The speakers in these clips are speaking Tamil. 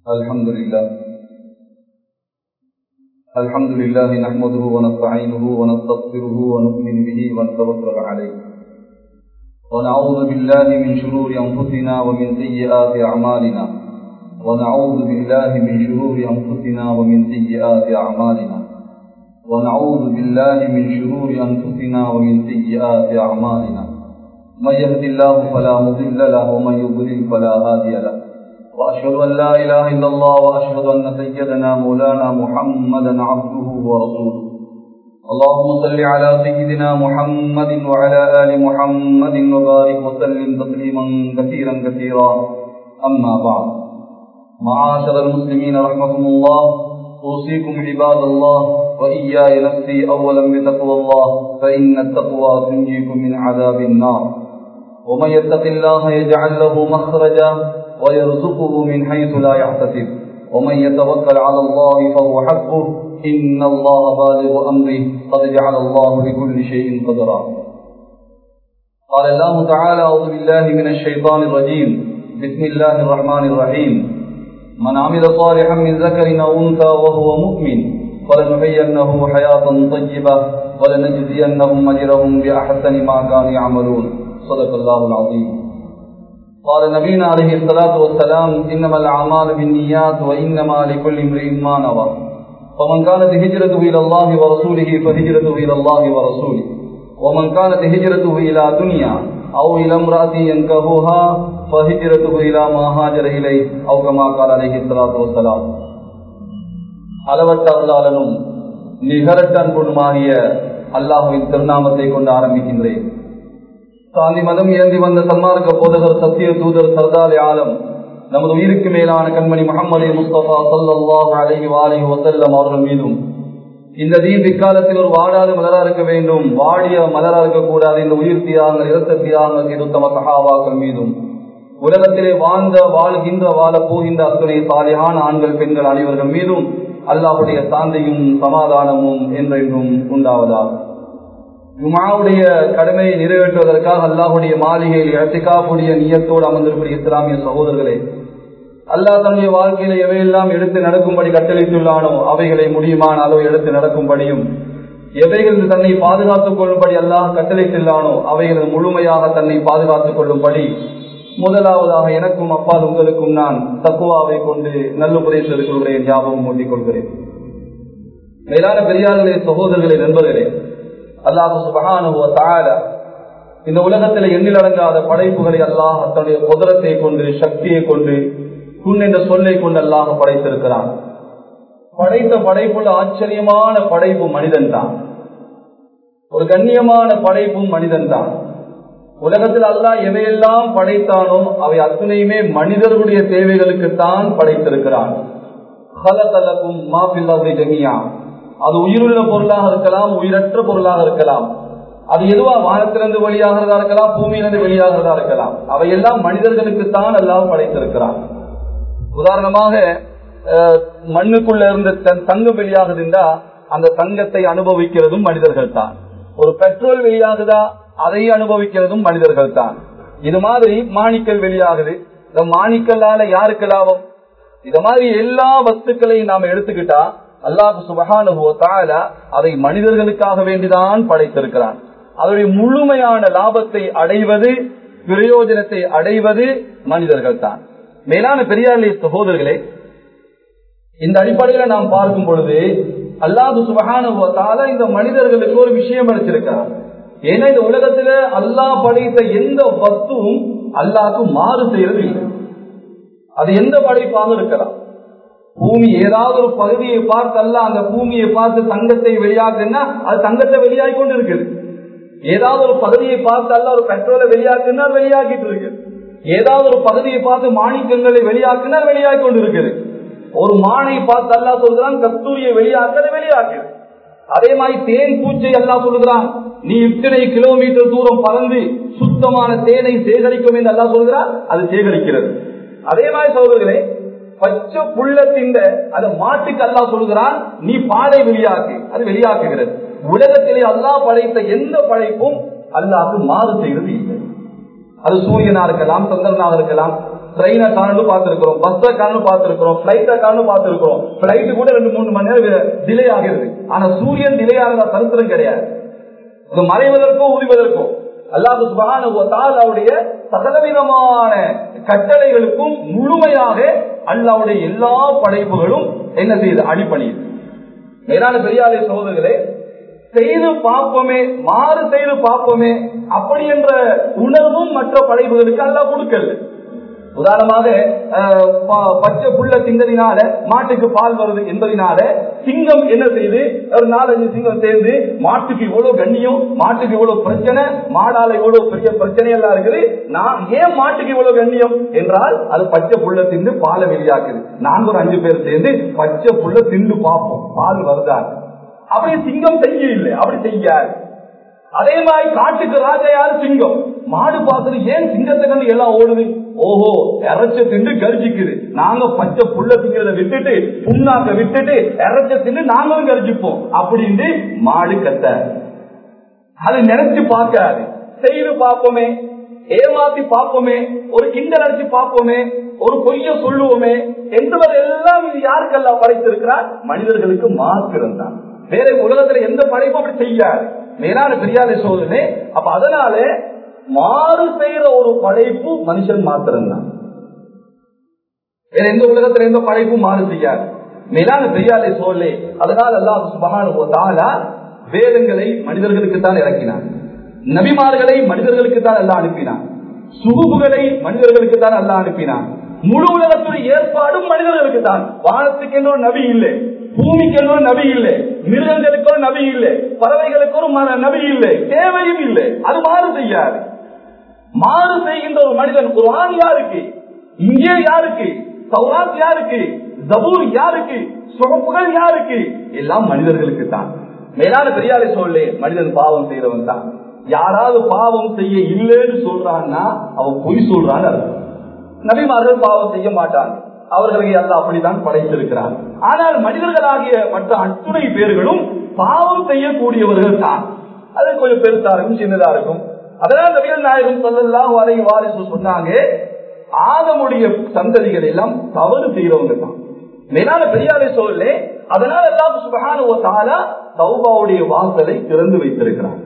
الحمد لله الحمد لله نحمده ونستعينه ونستغفره ونؤمن به ونتوكل عليه ونعوذ بالله من شرور أنفسنا ومن سيئات أعمالنا ونعوذ بالله من شرور أنفسنا ومن سيئات أعمالنا ونعوذ بالله من شرور أنفسنا ومن سيئات أعمالنا من يهد الله فلا مضل له ومن يضلل فلا هادي له وأشهد أن لا إله إلا الله وأشهد أن سيدنا مولانا محمدا عبده ورسوله اللهم صل على سيدنا محمد وعلى آل محمد وبارك وسلم تسليما كثيرا كثيرا أما بعد معاشر المسلمين رحمكم الله أوصيكم عباد الله وإياي نفسي أولا بتقوى الله فإن التقوى تنجيكم من عذاب النار ومن يتق الله يجعل له مخرجا ويرزقه من حيث لا يحتسب ومن يتوكل على الله فهو حقه إن الله بالغ أمره قد جعل الله لكل شيء قدرا قال الله تعالى أعوذ بالله من الشيطان الرجيم بسم الله الرحمن الرحيم من عمل صالحا من ذكر أو أنثى وهو مؤمن فلنحيينه حياة طيبة ولنجزينهم أجرهم بأحسن ما كانوا يعملون صدق الله العظيم قال نبينا عليه الصلاة والسلام إنما الأعمال بالنيات وإنما لكل امرئ ما نوى فمن كانت هجرته إلى الله ورسوله فهجرته إلى الله ورسوله ومن كانت هجرته إلى دنيا أو إلى امرأة ينكهوها فهجرته إلى ما هاجر إليه أو كما قال عليه الصلاة والسلام அளவற்ற அருளாளனும் நிகரட்ட அன்புமாகிய அல்லாஹுவின் திருநாமத்தை கொண்டு ஆரம்பிக்கின்றேன் சாந்தி மதம் ஏந்தி வந்த சன்மார்க்க போதகர் சத்திய தூதர் சர்தாரி ஆலம் நமது உயிருக்கு மேலான கண்மணி முகமது முஸ்தபா சல்லாஹ் அலஹி வாலி வசல்லம் அவர்கள் மீதும் இந்த தீன் பிற்காலத்தில் ஒரு வாடாத மலரா இருக்க வேண்டும் வாடிய மலரா இருக்கக்கூடாது இந்த உயிர் தியாகங்கள் இரத்த தியாகங்கள் செய்து தம சகாவாக்கள் மீதும் உலகத்திலே வாழ்ந்த வாழ்கின்ற வாழ போகின்ற அத்துணை சாலையான ஆண்கள் பெண்கள் அனைவர்கள் மீதும் அல்லாஹுடைய சாந்தையும் சமாதானமும் என்றென்றும் உண்டாவதாக ஜுமாவுடைய கடமையை நிறைவேற்றுவதற்காக அல்லாஹுடைய மாளிகையில் இறத்திக்காப்புடைய நியத்தோடு அமர்ந்திருக்கூடிய இஸ்லாமிய சகோதரர்களே அல்லாஹ் தன்னுடைய வாழ்க்கையில எவையெல்லாம் எடுத்து நடக்கும்படி கட்டளைத்துள்ளானோ அவைகளை முடியுமான அளவு எடுத்து நடக்கும்படியும் எவைகள் தன்னை பாதுகாத்துக் கொள்ளும்படி அல்லாஹ் கட்டளைத்துள்ளானோ அவைகள் முழுமையாக தன்னை பாதுகாத்துக் கொள்ளும்படி முதலாவதாக எனக்கும் அப்பால் உங்களுக்கும் நான் தக்குவாவை கொண்டு நல்லுபதேசம் கொள்கிறேன் ஞாபகம் ஊட்டிக் கொள்கிறேன் மேலான பெரியார்களே சகோதரர்களே நண்பர்களே அல்லாஹு சுபகானுவ இந்த உலகத்தில் எண்ணில் அடங்காத படைப்புகளை அல்லாஹ் தன்னுடைய குதிரத்தை கொண்டு சக்தியை கொண்டு குன் என்ற சொல்லை கொண்டு அல்லாஹ் படைத்திருக்கிறான் படைத்த படைப்புள்ள ஆச்சரியமான படைப்பு மனிதன் தான் ஒரு கண்ணியமான படைப்பும் மனிதன் தான் உலகத்தில் அல்லாஹ் எவையெல்லாம் படைத்தானோ அவை அத்தனையுமே மனிதர்களுடைய தேவைகளுக்குத்தான் படைத்திருக்கிறான் ஜமியா அது உயிருள்ள பொருளாக இருக்கலாம் உயிரற்ற பொருளாக இருக்கலாம் அது எதுவா வானத்திலிருந்து வெளியாகிறதா இருக்கலாம் பூமியிலிருந்து வெளியாகிறதா இருக்கலாம் அவையெல்லாம் மனிதர்களுக்குத்தான் எல்லாம் படைத்திருக்கிறான் உதாரணமாக மண்ணுக்குள்ள இருந்து தங்கம் வெளியாகுதுண்டா அந்த தங்கத்தை அனுபவிக்கிறதும் மனிதர்கள் தான் ஒரு பெட்ரோல் வெளியாகுதா அதை அனுபவிக்கிறதும் மனிதர்கள் தான் இது மாதிரி மாணிக்கல் வெளியாகுது இந்த மாணிக்கல்லால யாருக்கு லாபம் இது மாதிரி எல்லா வஸ்துக்களையும் நாம எடுத்துக்கிட்டா அல்லாஹு சுபகானுபவத்தால அதை மனிதர்களுக்காக வேண்டிதான் படைத்திருக்கிறான் அதனுடைய முழுமையான லாபத்தை அடைவது பிரயோஜனத்தை அடைவது மனிதர்கள் தான் மேலான பெரியார்களே சகோதரர்களே இந்த அடிப்படையில நாம் பார்க்கும் பொழுது அல்லாஹு சுபகானுபவத்தால இந்த மனிதர்களுக்கு ஒரு விஷயம் அளிச்சிருக்கிறார் ஏன்னா இந்த உலகத்துல அல்லாஹ் படைத்த எந்த வஸ்துவும் அல்லாஹ்க்கு மாறு செய்யறது இல்லை அது எந்த படைப்பாக இருக்கலாம் பூமி ஏதாவது ஒரு பகுதியை பார்த்து அல்ல அந்த பூமியை பார்த்து தங்கத்தை வெளியாக்குன்னா அது தங்கத்தை வெளியாகி கொண்டு இருக்குது ஏதாவது ஒரு பகுதியை பார்த்து அல்ல ஒரு பெட்ரோலை வெளியாக்குன்னா வெளியாகிட்டு இருக்கு ஏதாவது ஒரு பகுதியை பார்த்து மாணிக்கங்களை வெளியாக்குனா வெளியாகி கொண்டு இருக்குது ஒரு மானை பார்த்து அல்லா சொல்றான் கஸ்தூரியை வெளியாக்குறது வெளியாக்குது அதே மாதிரி தேன் பூச்சை எல்லாம் சொல்லுகிறான் நீ இத்தனை கிலோமீட்டர் தூரம் பறந்து சுத்தமான தேனை சேகரிக்கும் என்று அல்லா சொல்கிறான் அது சேகரிக்கிறது அதே மாதிரி சொல்றீங்களே பச்சை புள்ளத்தின் அந்த மாட்டுக்கு அல்லா சொல்லுகிறான் நீ பாலை வெளியாக்கு அது வெளியாக்குகிறது உலகத்திலே அல்லாஹ் படைத்த எந்த படைப்பும் அல்லாஹ்க்கு மாறு செய்கிறது இல்லை அது சூரியனா இருக்கலாம் சந்திரனாக இருக்கலாம் ட்ரெயினை காணு பார்த்திருக்கிறோம் பஸ்ஸை காணு பார்த்திருக்கிறோம் பிளைட்டை காணு பார்த்திருக்கிறோம் பிளைட் கூட ரெண்டு மூணு மணி நேரம் டிலே ஆகிறது ஆனா சூரியன் டிலே ஆகிறதா சரித்திரம் கிடையாது இது மறைவதற்கோ உரிவதற்கோ அல்லாஹு அவருடைய சகலவிதமான கட்டளைகளுக்கும் முழுமையாக அல்லாவுடைய எல்லா படைப்புகளும் என்ன செய்யுது அடிப்பணியுது மேலான பெரியாரை சோதர்களே செய்து பார்ப்போமே மாறு செய்து பார்ப்போமே அப்படி என்ற உணர்வும் மற்ற படைப்புகளுக்கு அல்லா கொடுக்கல உதாரணமாக பச்சை புள்ள திங்கதினால மாட்டுக்கு பால் வருது என்பதனால சிங்கம் என்ன செய்து ஒரு நாலஞ்சு சிங்கம் சேர்ந்து மாட்டுக்கு இவ்வளவு கண்ணியம் மாட்டுக்கு இவ்வளவு பிரச்சனை மாடால இவ்வளவு பெரிய பிரச்சனை எல்லாம் இருக்குது நான் ஏன் மாட்டுக்கு இவ்வளவு கண்ணியம் என்றால் அது பச்சை புள்ள திண்டு பாலை வெளியாக்குது நாங்க ஒரு அஞ்சு பேர் சேர்ந்து பச்சை புள்ள திண்டு பார்ப்போம் பால் வருதா அப்படி சிங்கம் செய்ய இல்லை அப்படி செய்யாது அதே மாதிரி காட்டுக்கு ராஜா யாரு சிங்கம் மாடு பார்த்துட்டு ஏன் சிங்கத்தை கண்டு எல்லாம் ஓடுது ஓஹோ இறைச்ச திண்டு கரிச்சிக்குது நாங்க பச்சை புள்ள திங்கிறத விட்டுட்டு புண்ணாக்க விட்டுட்டு இறைச்ச திண்டு நாங்களும் கரிச்சிப்போம் அப்படின்னு மாடு கத்த அது நினைச்சு பார்க்காது செய்து பார்ப்போமே ஏமாத்தி பார்ப்போமே ஒரு கிண்டல் அடிச்சு பார்ப்போமே ஒரு பொய்ய சொல்லுவோமே என்பதெல்லாம் இது யாருக்கெல்லாம் படைத்திருக்கிறார் மனிதர்களுக்கு மாத்திரம் தான் வேற உலகத்துல எந்த படைப்பும் அப்படி செய்யாது மேலான பெரியாரை சோதனை அப்ப அதனால மாறு செய்யற ஒரு படைப்பு மனுஷன் மாத்திரம்தான் வேற எந்த உலகத்துல எந்த படைப்பும் மாறு செய்யாது மேலான பெரியாரை சோழே அதனால் அல்லாஹ் சுபகான வேதங்களை மனிதர்களுக்கு தான் இறக்கினான் நபிமார்களை மனிதர்களுக்கு தான் எல்லாம் அனுப்பினான் சுகுபுகளை மனிதர்களுக்கு தான் எல்லாம் அனுப்பினான் முழு உலகத்துடைய ஏற்பாடும் மனிதர்களுக்கு தான் வானத்துக்கு என்ற ஒரு நபி இல்லை பூமிக்கு என்ற ஒரு நபி இல்லை மிருகங்களுக்கு ஒரு நபி இல்லை பறவைகளுக்கு ஒரு நபி இல்லை தேவையும் இல்லை அது மாறு செய்யாது மாறு செய்கின்ற ஒரு மனிதன் குரான் யாருக்கு இங்கே யாருக்கு சௌராத் யாருக்கு ஜபூர் யாருக்கு சுகப்புகள் யாருக்கு எல்லாம் மனிதர்களுக்கு தான் மேலான பெரியாரை சொல்லே மனிதன் பாவம் செய்யறவன் தான் யாராவது பாவம் செய்ய இல்லைன்னு சொல்றான்னா அவன் பொய் சொல்றான்னு அர்த்தம் நபிமார்கள் பாவம் செய்ய மாட்டாங்க அவர்களை அல்ல அப்படித்தான் படைத்திருக்கிறார் ஆனால் மனிதர்களாகிய மற்ற அத்துணை பேர்களும் பாவம் செய்யக்கூடியவர்கள் தான் அது கொஞ்சம் பெருசா இருக்கும் சின்னதா இருக்கும் அதனால் நபிகள் நாயகம் சொல்லலாம் வரை வாரிசு சொன்னாங்க ஆதமுடைய சந்ததிகள் எல்லாம் தவறு செய்யறவங்க தான் மேலான பெரியாரை சொல்லலே அதனால் எல்லாம் சுபகான சௌபாவுடைய வாசலை திறந்து வைத்திருக்கிறார்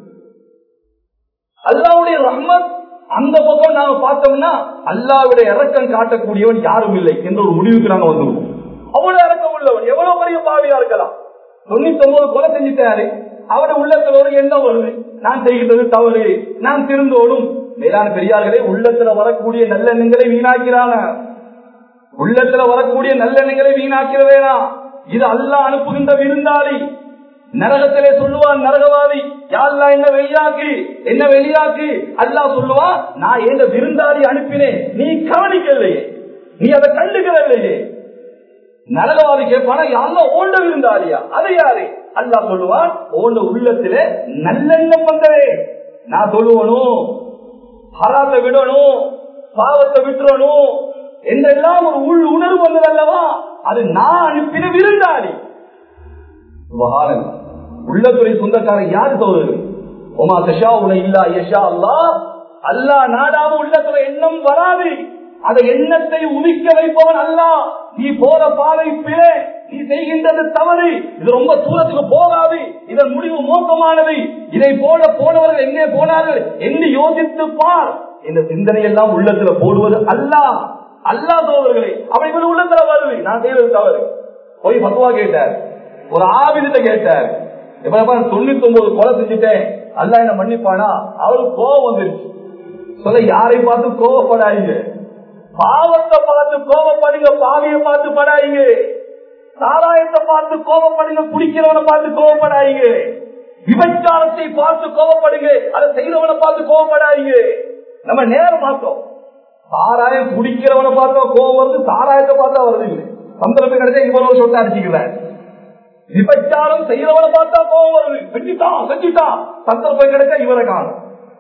அல்லாவுடைய ரஹ்மத் அந்த பக்கம் நாங்க பார்த்தோம்னா அல்லாவுடைய இறக்கம் காட்டக்கூடியவன் யாரும் இல்லை என்ற ஒரு முடிவுக்கு நாங்க வந்துருவோம் அவ்வளவு இறக்கம் உள்ளவன் எவ்வளவு பெரிய பாவியா இருக்கலாம் தொண்ணூத்தி ஒன்பது கொலை செஞ்சுட்டாரு அவருடைய உள்ளத்துல ஒரு எண்ணம் வருது நான் செய்கின்றது தவறு நான் திருந்தோடும் மேலான பெரியார்களே உள்ளத்துல வரக்கூடிய நல்லெண்ணங்களை வீணாக்கிறான உள்ளத்துல வரக்கூடிய நல்லெண்ணங்களை வீணாக்கிற வேணாம் இது அல்ல அனுப்புகின்ற விருந்தாளி நரகத்திலே சொல்லுவான் நரகவாதி யாழ்லா என்ன வெளியாக்கு என்ன வெளியாக்கு அல்லா சொல்லுவான் நான் எந்த விருந்தாளி அனுப்பினேன் நீ கவனிக்கலையே நீ அதை கண்டுக்கிறல்லையே நரகவாதி கேட்பானா யாருல ஓண்ட விருந்தாளியா அது யாரு அல்லா சொல்லுவான் ஓண்ட உள்ளத்துல நல்லெண்ணம் வந்ததே நான் சொல்லுவனும் ஹராத்தை விடணும் பாவத்தை விட்டுறணும் என்றெல்லாம் ஒரு உள் உணர்வு வந்தது அல்லவா அது நான் அனுப்பின விருந்தாளி உள்ளத்துறை சொந்தக்காரன் யாரு சோதரர் ஒமா தஷா உன இல்லா யஷா அல்லா அல்லா நாடாம உள்ளத்துல எண்ணம் வராது அந்த எண்ணத்தை உதிக்க வைப்பவன் அல்ல நீ போற பாதை பிழை நீ செய்கின்றது தவறு இது ரொம்ப தூரத்துக்கு போகாது இதன் முடிவு மோசமானது இதை போல போனவர்கள் எங்கே போனார்கள் என்று யோசித்து பார் இந்த சிந்தனை எல்லாம் உள்ளத்துல போடுவது அல்லா அல்லா சோதர்களே அப்படி இவர் உள்ளத்துல வருது நான் செய்வது தவறு போய் பத்துவா கேட்டார் ஒரு ஆபிதிட்ட கேட்டார் எப்ப தொண்ணூத்தி ஒன்பது கொலை செஞ்சுட்டேன் அல்ல என்ன மன்னிப்பானா அவருக்கு கோபம் வந்துருச்சு சொல்ல யாரை பார்த்து கோபப்படாதீங்க பாவத்தை பார்த்து கோபப்படுங்க பாவிய பார்த்து படாதீங்க சாராயத்தை பார்த்து கோபப்படுங்க குடிக்கிறவனை பார்த்து கோபப்படாதீங்க விபச்சாரத்தை பார்த்து கோபப்படுங்க அதை செய்யறவனை பார்த்து கோபப்படாதீங்க நம்ம நேரம் பார்த்தோம் சாராயம் குடிக்கிறவனை பார்த்தா கோபம் வருது சாராயத்தை பார்த்தா வருது இல்லை சந்தர்ப்பம் கிடைச்சா இவ்வளவு சொட்டு அடிச்சுக்கிறார் விபச்சாரம் செய்யறவனை பார்த்தா கோபம் வருது செஞ்சுட்டான் செஞ்சுட்டான் சந்தர்ப்பம் கிடைச்சா இவரை காணும்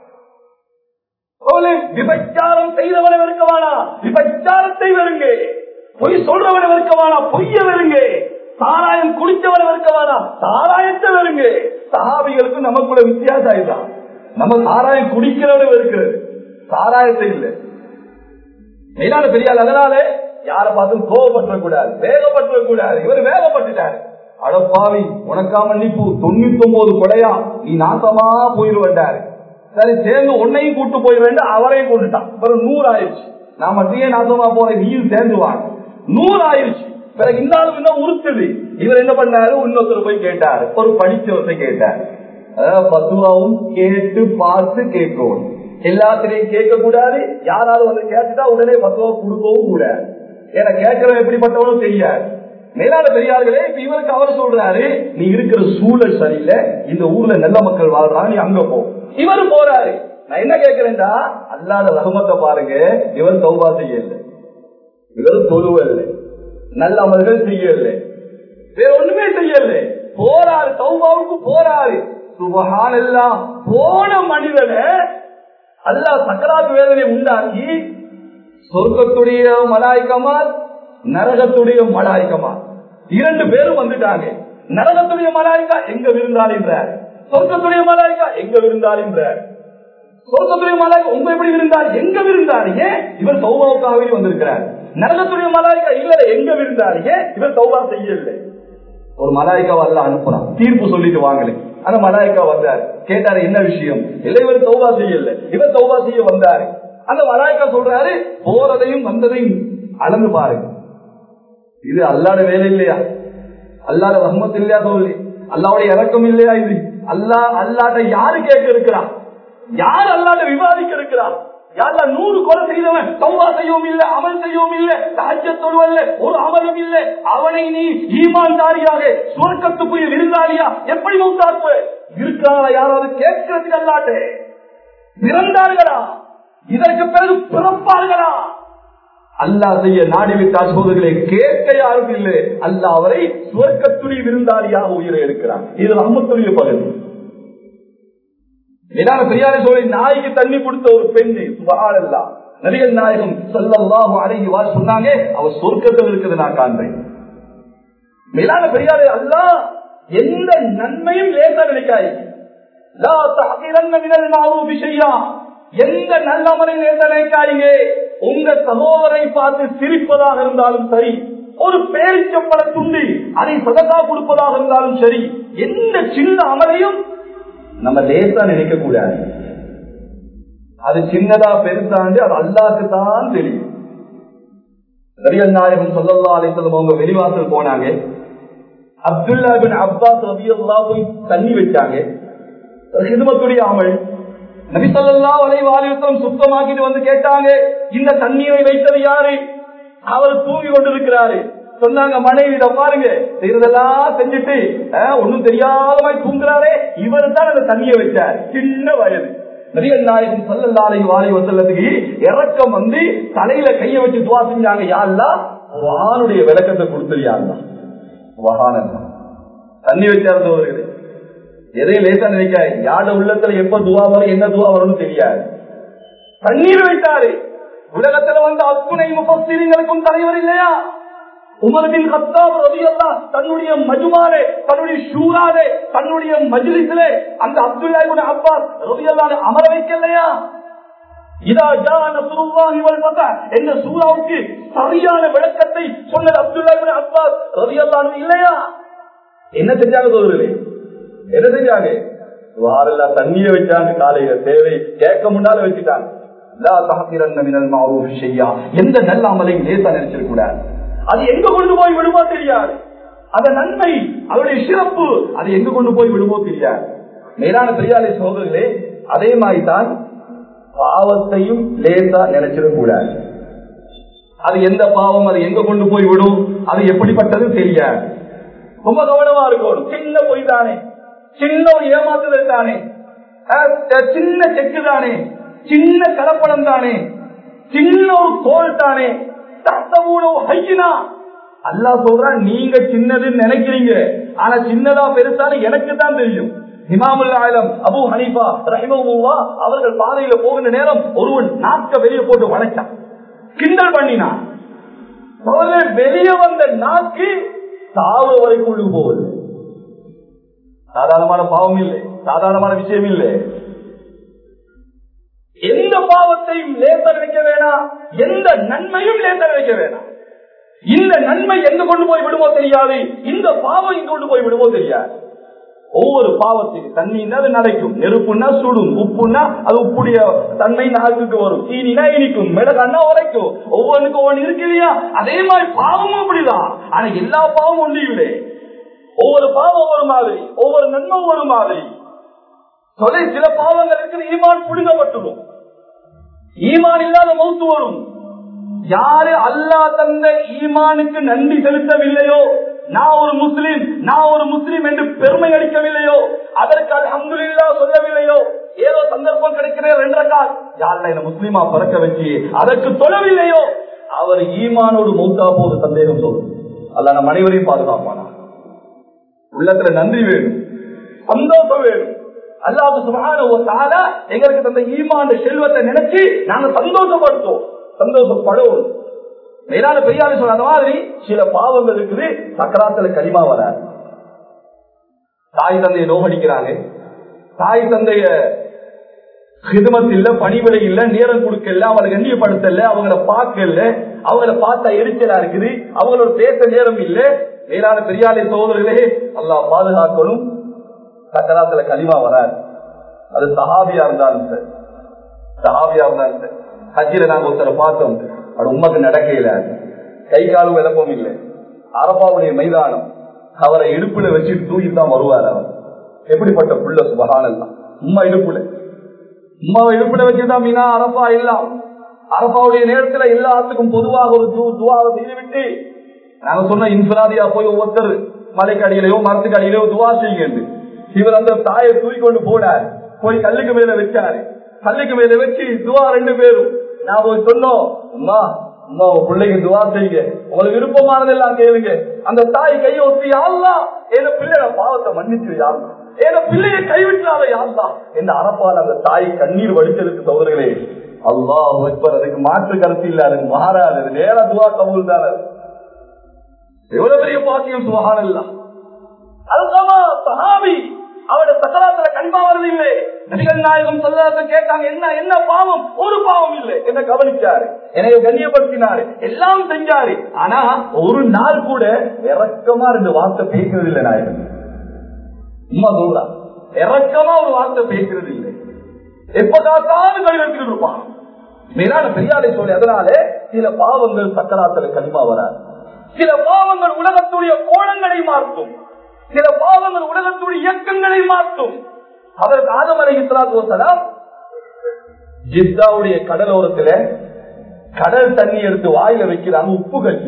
விபச்சாரம் செய்தவனை வெறுக்கவானா விபச்சாரத்தை வெறுங்க பொய் சொல்றவனை வெறுக்கவானா பொய்ய வெறுங்க சாராயம் குடித்தவனை வெறுக்கவானா சாராயத்தை வெறுங்க சகாபிகளுக்கு நமக்குள்ள வித்தியாசம் ஆயிதான் நம்ம சாராயம் குடிக்கிறவனை வெறுக்கிறது சாராயத்தை இல்லை மேலான பெரியாள் அதனால யார பார்த்தும் கோவப்பட்டுற கூடாது வேகப்பட்டுற கூடாது இவர் வேகப்பட்டுட்டாரு அடப்பாவி உனக்கா மன்னிப்பு தொண்ணூத்தி ஒன்பது கொடையா நீ நாசமா போயிருவேண்டாரு சரி சேர்ந்து உன்னையும் கூட்டு போயிருவேன் அவரையும் கொண்டுட்டான் பிறகு நூறு ஆயிடுச்சு நான் மட்டும் ஏன் நாசமா போறேன் நீயும் சேர்ந்து வாங்க நூறு ஆயிடுச்சு பிறகு இந்த ஆளும் இன்னும் உறுத்துது இவர் என்ன பண்ணாரு இன்னொருத்தர் போய் கேட்டாரு ஒரு படிச்சவர்கிட்ட கேட்டாரு அதாவது பத்துவாவும் கேட்டு பார்த்து கேட்கணும் எல்லாத்திலையும் கேட்க கூடாது யாராவது வந்து கேட்டுட்டா உடனே பத்துவா கொடுக்கவும் கூடாது ஏன்னா கேட்கிறவன் எப்படிப்பட்டவனும் தெரியாது மேலான பெரியார்களே இப்ப இவருக்கு அவர் சொல்றாரு நீ இருக்கிற சூழல் சரியில்லை இந்த ஊர்ல நல்ல மக்கள் வாழ்றாங்க நீ அங்க போ இவர் போறாரு நான் என்ன கேட்கிறேன்டா அல்லாத ரகமத்தை பாருங்க இவர் சௌபா செய்யல இவர் தொழுவல்ல நல்ல அமல்கள் செய்யல வேற ஒண்ணுமே செய்யல போறாரு சௌபாவுக்கு போறாரு சுபஹான் எல்லாம் போன மனிதனை அல்லாஹ் சக்கராத்து வேதனை உண்டாக்கி சொர்க்கத்துடைய மலாய்க்கமால் நரகத்துடைய மலாய்க்கமால் இரண்டு பேரும் வந்துட்டாங்க நரகத்துடைய மலாய்க்கா எங்க விருந்தாள் என்றார் சொர்க்கத்துடைய மலாய்க்கா எங்க விருந்தாள் என்றார் சொர்க்கத்துடைய மலாய்க்கா உங்க எப்படி விருந்தார் எங்க விருந்தார் ஏன் இவர் சௌபாவுக்காகவே வந்திருக்கிறார் நரகத்துடைய மலாய்க்கா இல்ல எங்க விருந்தார் ஏன் இவர் சௌபா செய்யல ஒரு மலாய்க்கா வரல அனுப்புறான் தீர்ப்பு சொல்லிட்டு வாங்கல அந்த மலாய்க்கா வந்தார் கேட்டாரு என்ன விஷயம் இல்ல இவர் சௌபா செய்யல இவர் சௌபா செய்ய வந்தாரு அந்த மலாய்க்கா சொல்றாரு போறதையும் வந்ததையும் அளந்து பாருங்க இது அல்லாட வேலை இல்லையா அல்லாட ரஹ்மத் இல்லையா சொல்லி அல்லாவுடைய இறக்கம் இல்லையா இது அல்லா அல்லாட்ட யாரு கேட்க இருக்கிறான் யார் அல்லாட்ட விவாதிக்க இருக்கிறான் யாரா நூறு கொலை செய்தவன் சௌவா செய்யவும் இல்ல அமல் செய்யவும் இல்ல ராஜ்ய தொழுவல்ல ஒரு அமலும் இல்ல அவனை நீ ஈமான்தாரியாக சுவர்க்கத்துக்குரிய விருந்தாளியா எப்படி மௌத்தாக்குவ இருக்கிறாரா யாராவது கேட்கறதுக்கு அல்லாட்டே பிறந்தார்களா இதற்கு பிறகு பிறப்பார்களா அல்லாஹ் செய்ய நாடிவிட்டால் சோதர்களை கேட்க யாரும் இல்லை அல்லாஹ் அவரை சுவர்க்கத்துடைய விருந்தாளியாக உயிரை எடுக்கிறார் இது ரம்மத்துடைய பகுதி நிதான பெரியார சோழி நாய்க்கு தண்ணி கொடுத்த ஒரு பெண்ணு சுபகாரல்லா நபிகள் நாயகம் சொல்லலாம் அடங்கி வா சொன்னாங்க அவர் சொர்க்கத்தில் இருக்குது நான் காண்றேன் மேலான பெரியாரே அல்லா எந்த நன்மையும் லேசா நினைக்காய் லா தஹ்கிரன்ன மினல் மஅரூஃபி ஷையா எந்த நல்லமலை லேசா நினைக்காதீங்க உங்க சகோதரை பார்த்து சிரிப்பதாக இருந்தாலும் சரி ஒரு பேரிச்சப்பட துண்டி அதை சதகா கொடுப்பதாக இருந்தாலும் சரி எந்த சின்ன அமலையும் நம்ம லேசா நினைக்க கூடாது அது சின்னதா பெருசாண்டு அது அல்லாக்கு தான் தெரியும் நபிகள் நாயகம் சொல்லல்லா அலிசல்லம் அவங்க வெளிவாசல் போனாங்க அப்துல்லா பின் அப்பாஸ் ரபி அல்லா போய் தண்ணி வச்சாங்க ஹிதுமத்துடைய அமல் நபி சொல்லா வலை வாலிபத்தம் சுத்தமாக்கிட்டு வந்து கேட்டாங்க இந்த தண்ணீரை வைத்தது யாரு அவர் தூங்கி கொண்டிருக்கிறாரு சொன்னாங்க மனைவி இதை பாருங்க செய்யறதெல்லாம் செஞ்சுட்டு ஒன்னும் தெரியாத மாதிரி தூங்குறாரே இவர் தான் அந்த தண்ணியை வச்சார் சின்ன வயது நபிகள் நாயகம் சல்லல்லாலை வாரி வசல்லத்துக்கு இறக்கம் வந்து தலையில கைய வச்சு துவா செஞ்சாங்க யாருலா வானுடைய விளக்கத்தை கொடுத்துருயாருலா வகானந்தா தண்ணி வச்சார்ந்தவர்களே எதையும் லேசா நினைக்காது யாட உள்ளத்துல எப்ப துவா வரும் என்ன துவா வரும்னு தெரியாது தண்ணீர் வைத்தாரு உலகத்துல வந்த அத்துணை முப்பத்திரிங்களுக்கும் தலைவர் இல்லையா உமர்பின் கத்தாப் ரவியல்லா தன்னுடைய மஜுமாலே தன்னுடைய ஷூராலே தன்னுடைய மஜ்லிஸிலே அந்த அப்துல்லா இப்னு அப்பாஸ் ரவியல்லான அமர வைக்கலையா இதா ஜா நஸ்ருல்லாஹி வல் ஃபதஹ் என்ற சூராவுக்கு சரியான விளக்கத்தை சொன்னது அப்துல்லா இப்னு அப்பாஸ் ரலியல்லாஹு இல்லையா என்ன செஞ்சாங்க தோழர்களே என்ன செஞ்சாங்க வாரெல்லாம் தண்ணிய வச்சாங்க காலையில தேவை கேட்க முன்னால வச்சுட்டாங்க லா தஹ்திரன்ன மினல் மஅரூஃப் ஷையா எந்த நல்ல அமலையும் லேசா நினைச்சிட கூடாது அது எங்க கொண்டு போய் விடுமோ தெரியாது அந்த நன்மை அவருடைய சிறப்பு அது எங்க கொண்டு போய் விடுமோ தெரியாது மேலான பெரியாலை சோதர்களே அதே மாதிரி தான் பாவத்தையும் லேசா நினைச்சிடக்கூடாது அது எந்த பாவம் அது எங்க கொண்டு போய் விடும் அது எப்படிப்பட்டது தெரியாது ரொம்ப கவனமா இருக்கணும் சின்ன பொய் தானே சின்ன ஒரு ஏமாத்துதல் தானே சின்ன செக்கு தானே சின்ன கலப்படம் தானே சின்ன ஒரு கோல் தானே அல்லா சொல்றான் நீங்க சின்னதுன்னு நினைக்கிறீங்க ஆனா சின்னதா பெருசான எனக்கு தான் தெரியும் இமாமுல் ஆலம் அபு ஹனீஃபா ரஹிமஹுல்லா அவர்கள் பாதையில போகின்ற நேரம் ஒருவன் நாக்க வெளியே போட்டு வளைச்சான் கிண்டல் பண்ணினான் வெளியே வந்த நாக்கு சாவு வரைக்கும் உள்ளு போகுது சாதாரணமான பாவம் இல்லை சாதாரணமான விஷயம் இல்லை எந்த பாவத்தையும் லேச நினைக்க வேணாம் எந்த நன்மையும் லேச நினைக்க வேணாம் இந்த நன்மை எங்க கொண்டு போய் விடுமோ தெரியாது இந்த பாவம் இங்க கொண்டு போய் விடுமோ தெரியாது ஒவ்வொரு பாவத்துக்கு தண்ணின்னா அது நடைக்கும் நெருப்புன்னா சுடும் உப்புன்னா அது உப்புடைய தன்மை நாக்குக்கு வரும் சீனினா இனிக்கும் மிளகான்னா உரைக்கும் ஒவ்வொன்றுக்கும் ஒவ்வொன்று இருக்கு இல்லையா அதே மாதிரி பாவமும் அப்படிதான் ஆனா எல்லா பாவமும் ஒண்ணு இல்லை ஒவ்வொரு பாவம் ஒரு மாதிரி ஒவ்வொரு நன்மை ஒரு மாதிரி தொலை சில பாவங்கள் இருக்குது ஈமான் புடுங்கப்பட்டுடும் ஈமான் இல்லாத மௌத்து வரும் யாரு அல்லா தந்த ஈமானுக்கு நன்றி செலுத்தவில்லையோ நான் ஒரு முஸ்லீம் நான் ஒரு முஸ்லீம் என்று பெருமை அளிக்கவில்லையோ அதற்கு அல்ஹம்துலில்லா சொல்லவில்லையோ ஏதோ சந்தர்ப்பம் கிடைக்கிற ரெண்டரை கால் யாருல என்ன முஸ்லீமா பிறக்க வச்சு அதற்கு தொழவில்லையோ அவர் ஈமானோடு மௌத்தா போது சந்தேகம் சொல்லும் அல்ல நம்ம அனைவரையும் பாதுகாப்பானா உள்ளத்துல நன்றி வேணும் சந்தோஷம் வேணும் அல்லாஹ் சுபஹானஹு வ தஆலா எங்களுக்கு தந்த ஈமான் செல்வத்தை நினைச்சு நாங்க சந்தோஷப்படுத்தோம் சந்தோஷப்படுவோம் மேலான பெரியாரு சொன்ன அந்த மாதிரி சில பாவங்கள் இருக்குது சக்கராத்துல களிமா வராது தாய் தந்தையை நோகடிக்கிறாங்க தாய் தந்தைய ஹிதமத் இல்ல பணிவிடை இல்ல நேரம் கொடுக்கல அவங்களை கண்ணியப்படுத்தல அவங்கள பார்க்கல அவங்கள பார்த்தா எரிச்சலா இருக்குது அவங்களோட பேச நேரம் இல்ல மேலான பெரியாலை சோதரர்களே அல்லாஹ் பாதுகாக்கணும் சக்கராத்துல களிமா வராது அது சஹாபியா இருந்தாலும் சார் சஹாபியா இருந்தாலும் சார் ஹஜ்ஜில நாங்க ஒருத்தரை பார்த்தோம் அது உண்மைக்கு நடக்கையில கை காலும் விளப்பம் இல்லை அரபாவுடைய மைதானம் அவரை இடுப்புல வச்சுட்டு தூக்கிட்டு தான் வருவார் அவர் எப்படிப்பட்ட புள்ள சுபகானல்லாம் உம்மா இடுப்புல உம்மாவை இடுப்புல வச்சுதான் மீனா அரபா எல்லாம் அரபாவுடைய நேரத்துல எல்லாத்துக்கும் பொதுவாக ஒரு து- துவாவை செய்துவிட்டு நாங்க சொன்ன இன்ஃபராதியா போய் ஒவ்வொருத்தர் மலைக்கு அடியிலையோ மரத்துக்கு அடியிலையோ துவா செய்யுங்க இவர் அந்த தாயை தூக்கி கொண்டு போனார் போய் கல்லுக்கு மேல வச்சாரு கல்லுக்கு மேல வச்சு துவா ரெண்டு பேரும் நான் போய் சொன்னோம் அம்மா அம்மா உங்க பிள்ளைக்கு துவா செய்யுங்க உங்களுக்கு விருப்பமானதெல்லாம் கேளுங்க அந்த தாய் கையை ஒத்தி யாருலா எங்க பிள்ளையோட பாவத்தை மன்னிச்சு யாருலா எங்க பிள்ளைய கைவிட்டாத யாருலா இந்த அரப்பால் அந்த தாய் கண்ணீர் வடிச்சதுக்கு சோதர்களே அல்லாஹ் அக்பர் அதுக்கு மாற்று கருத்து இல்ல அதுக்கு மாறாது அது நேர துவா கபூல் தான் அது. எவ்வளவு பெரிய பாக்கியம் சுகான் இல்ல அதுக்காம சஹாபி அவருடைய சக்கராத்துல கண்பா வருது இல்லை நபிகள் நாயகம் சொல்லாத கேட்டாங்க என்ன என்ன பாவம் ஒரு பாவம் இல்லை என்ன கவனிச்சாரு என்னைய கண்ணியப்படுத்தினாரு எல்லாம் செஞ்சாரு ஆனா ஒரு நாள் கூட இறக்கமா ரெண்டு வார்த்தை பேசுறது இல்லை நாயகம் உண்மை சொல்றா இறக்கமா ஒரு வார்த்தை பேசுறது இல்லை எப்ப காத்தாலும் கைவிட்டு இருப்பான் மேலான பெரியாரை சொல்லி அதனால சில பாவங்கள் சக்கராத்துல கனிமா வராது சில பாவங்கள் உலகத்துடைய கோணங்களை மாற்றும் சில பாவங்கள் உலகத்துடைய இயக்கங்களை மாற்றும் அதற்கு ஆதமரை இஸ்லாத்துவலாம் ஜித்தாவுடைய கடலோரத்துல கடல் தண்ணி எடுத்து வாயில வைக்கிறாங்க உப்பு கட்சி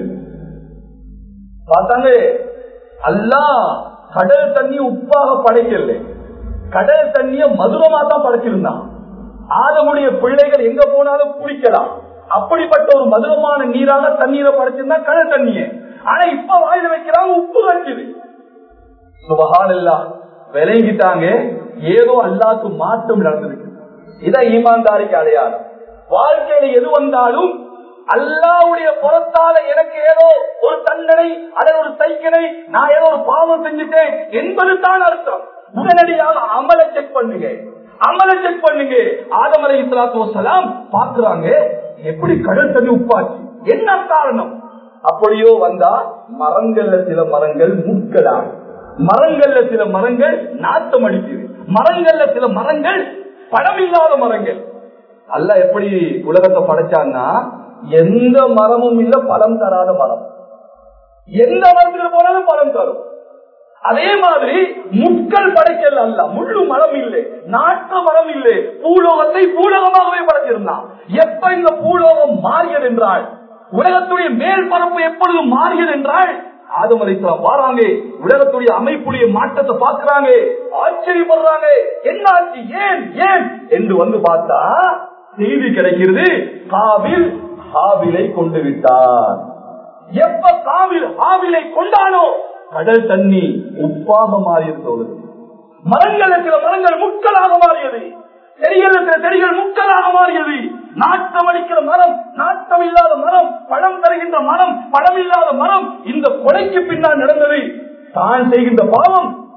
பார்த்தாங்க அல்லா கடல் தண்ணி உப்பாக படைக்கல கடல் தண்ணிய மதுரமா தான் படைச்சிருந்தான் ஆதமுடைய பிள்ளைகள் எங்க போனாலும் குடிக்கலாம் அப்படிப்பட்ட ஒரு மதுரமான நீராக தண்ணீரை படைச்சிருந்தா கடல் தண்ணிய ஆனா இப்ப வாயில வைக்கிறாங்க உப்பு கட்சிது சுபகான் இல்லா விளங்கிட்டாங்க ஏதோ அல்லாக்கு மாற்றம் நடந்திருக்கு இதான் ஈமான்தாரிக்கு அடையாளம் வாழ்க்கையில எது வந்தாலும் அல்லாவுடைய புறத்தால எனக்கு ஏதோ ஒரு தண்டனை அல்லது ஒரு சைக்கிளை நான் ஏதோ ஒரு பாவம் செஞ்சுட்டேன் என்பது தான் அர்த்தம் உடனடியாக அமலை செக் பண்ணுங்க அமலை செக் பண்ணுங்க ஆதமலை இஸ்லாத்து வசலாம் பாக்குறாங்க எப்படி கடல் தண்ணி உப்பாச்சு என்ன காரணம் அப்படியோ வந்தா மரங்கள்ல சில மரங்கள் முட்களாகும் மரங்கள்ல சில மரங்கள் நாட்டம் அடிக்குது மரங்கள்ல சில மரங்கள் பழம் இல்லாத மரங்கள் அல்ல எப்படி உலகத்தை படைச்சான்னா எந்த மரமும் இல்ல பழம் தராத மரம் எந்த மரத்துக்கு போனாலும் பழம் தரும் அதே மாதிரி முட்கள் படைக்கல் அல்ல முள்ளு மரம் இல்லை நாட்டு மரம் இல்லை பூலோகத்தை பூலோகமாகவே படைச்சிருந்தான் எப்ப இந்த பூலோகம் மாறியது என்றால் உலகத்துடைய மேல் பரப்பு எப்பொழுது மாறியது என்றால் ஆதம் அலிஸ்லாம் வாராங்க உலகத்துடைய அமைப்புடைய மாற்றத்தை பார்க்கிறாங்க ஆச்சரியப்படுறாங்க என்ன ஆச்சு ஏன் ஏன் என்று வந்து பார்த்தா செய்தி கிடைக்கிறது காவில் ஹாவிலை கொண்டு விட்டார் எப்ப காவில் ஹாவிலை கொண்டானோ கடல் தண்ணி உப்பாக மாறியது தோழர் மரங்கள் சில மரங்கள் முட்களாக மாறியது செடிகள் சில செடிகள் முட்களாக மாறியது நாட்டம் அடிக்கிற மரம் நாட்டம் இல்லாத மரம் பழம் தருகின்ற மரம் பழம் இல்லாத மரம் இந்த கொலைக்கு பின்னால் நடந்தது தான் செய்கின்ற பாவம்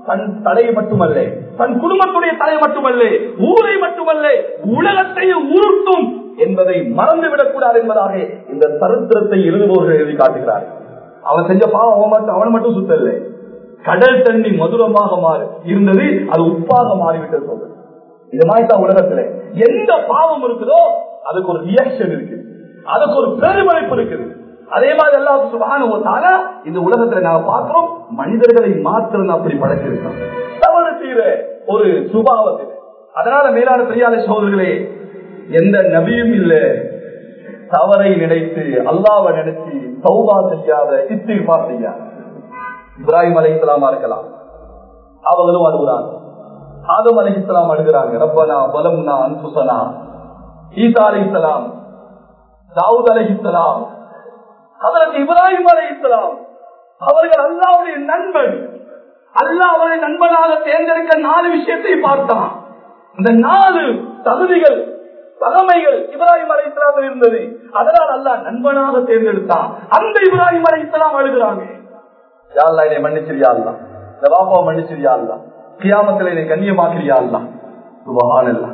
தன் தலையை மட்டுமல்ல தன் குடும்பத்துடைய தலை மட்டுமல்ல ஊரை மட்டுமல்ல உலகத்தையும் உருட்டும் என்பதை மறந்துவிடக் கூடாது என்பதாக இந்த சரித்திரத்தை எழுதுபவர்கள் எழுதி காட்டுகிறார்கள் அவன் செஞ்ச பாவம் அவன் மட்டும் அவன் மட்டும் சுத்தல்ல கடல் தண்ணி மதுரமாக மாறி இருந்தது அது உப்பாக மாறிவிட்டது சொல்றது இது மாதிரி தான் உலகத்துல எந்த பாவம் இருக்குதோ அதுக்கு ஒரு ரியாக்ஷன் இருக்கு அதுக்கு ஒரு பிரதிபலிப்பு இருக்குது அதே மாதிரி எல்லாம் சுபானுவத்தால இந்த உலகத்துல நாங்க பார்க்கிறோம் மனிதர்களை மாத்திரம் அப்படி படைச்சிருக்கோம் தவறு செய்யற ஒரு சுபாவத்தில் அதனால மேலான பெரியாத சோதர்களே எந்த நபியும் இல்ல தவறை நினைத்து அல்லாவை நினைச்சு சௌபா செய்யாத இஸ்திஃபா செய்யாத இப்ராஹிம் அலை இஸ்லாமா இருக்கலாம் அவங்களும் அழுகுறாங்க ஆதம் அலை இஸ்லாம் அழுகிறாங்க ரப்பனா பலம்னா அன்புசனா ஈசா அலை இஸ்லாம் தாவூத் அலை இஸ்லாம் அதற்கு இப்ராஹிம் அலை இஸ்லாம் அவர்கள் அல்லாவுடைய நண்பன் அல்லாஹ் அவரை நண்பனாக தேர்ந்தெடுக்க நாலு விஷயத்தை பார்த்தான் இந்த நாலு தகுதிகள் தகமைகள் இப்ராஹிம் அலை இஸ்லாம் இருந்தது அதனால் அல்லாஹ் நண்பனாக தேர்ந்தெடுத்தான் அந்த இப்ராஹிம் அலை இஸ்லாம் அழுகிறாங்க யாழ்லா என்னை மன்னிச்சிரியா அல்லா இந்த பாப்பாவை மன்னிச்சிரியா அல்லா கியாமத்தில் என்னை கண்ணியமாக்கிறியா அல்லா சுபஹானல்லா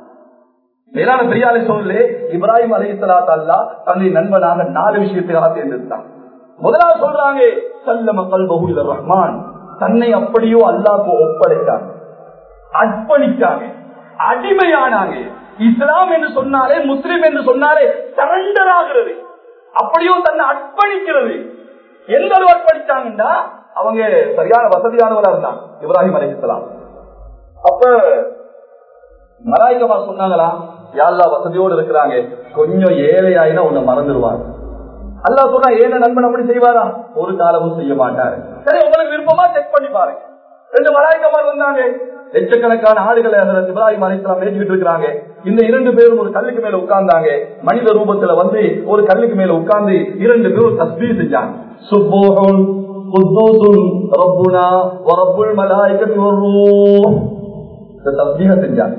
மேலான பெரியாலை சொல்லு இப்ராஹிம் அலி சலாத் அல்லா தன்னை நண்பனாக நாலு விஷயத்துக்காக தேர்ந்தெடுத்தான் முதலாவது சொல்றாங்க சல்ல மக்கள் பகுல ரஹ்மான் தன்னை அப்படியோ அல்லாஹ்க்கு ஒப்படைத்தாங்க அர்ப்பணித்தாங்க அடிமையானாங்க இஸ்லாம் என்று சொன்னாலே முஸ்லிம் என்று சொன்னாலே சரண்டர் ஆகிறது அப்படியோ தன்னை அர்ப்பணிக்கிறது எந்த அளவு அர்ப்பணிச்சாங்கன்னா அவங்க சரியான வசதியானவரா இருந்தாங்க இப்ராஹிம் அலிஸ்லாம் அப்ப மலாய்க்கமா சொன்னாங்களா யாழ்லா வசதியோடு இருக்கிறாங்க கொஞ்சம் ஏழையாயினா உன்னை மறந்துடுவாங்க அல்லா சொன்னா ஏன நண்பன் அப்படி செய்வாரா ஒரு காலமும் செய்ய மாட்டாரு சரி உங்களுக்கு விருப்பமா செக் பண்ணி பாருங்க ரெண்டு மலாய்க்கமார் வந்தாங்க லட்சக்கணக்கான ஆடுகளை அதில் இப்ராஹிம் அலிஸ்லாம் ஏற்றிட்டு இருக்கிறாங்க இந்த இரண்டு பேரும் ஒரு கல்லுக்கு மேல உட்கார்ந்தாங்க மனித ரூபத்துல வந்து ஒரு கல்லுக்கு மேல உட்கார்ந்து இரண்டு பேரும் தஸ்பீ செஞ்சாங்க சுப்போகன் குத்தூசுன் ரப்புனா வரப்புல் மலாய்க்கத்தி வர்றோம் இந்த தஸ்பீக செஞ்சாங்க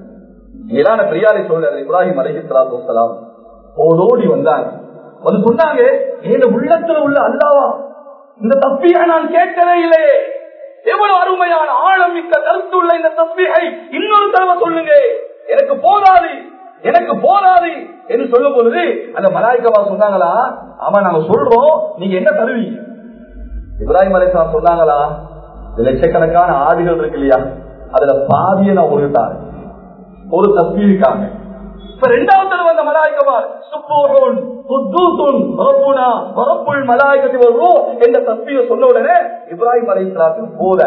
மேலான பிரியாரை சொல்றாரு இப்ராஹிம் அலஹி சலாத்து வலாம் ஓடோடி வந்தாங்க வந்து சொன்னாங்க என் உள்ளத்துல உள்ள அல்லாவா இந்த தஸ்பீக நான் கேட்கவே இல்லையே எவ்வளவு அருமையான ஆழம் மிக்க கருத்துள்ள இந்த தஸ்பீகை இன்னொரு தடவை சொல்லுங்க எனக்கு போதாது எனக்கு போதாது என்று சொல்லும் பொழுது அந்த மலாய்க்கவா சொன்னாங்களா ஆமா நாங்க சொல்றோம் நீங்க என்ன தருவீங்க இப்ராஹிம் அலிஸ்லாம் சொன்னாங்களா லட்சக்கணக்கான ஆடுகள் இருக்கு இல்லையா அதுல பாதியை நான் ஒருத்தாரு ஒரு தஸ்பி இருக்காங்க இப்ப ரெண்டாவது தடவை அந்த மலாய்க்கமார் சுப்போகோன் குத்தூசுன் ரப்புனா வரப்புள் மலாய்க்கத்தை வருவோம் என்ற தஸ்பியை சொன்ன உடனே இப்ராஹிம் அலைஹிஸ்ஸலாத்துக்கு போத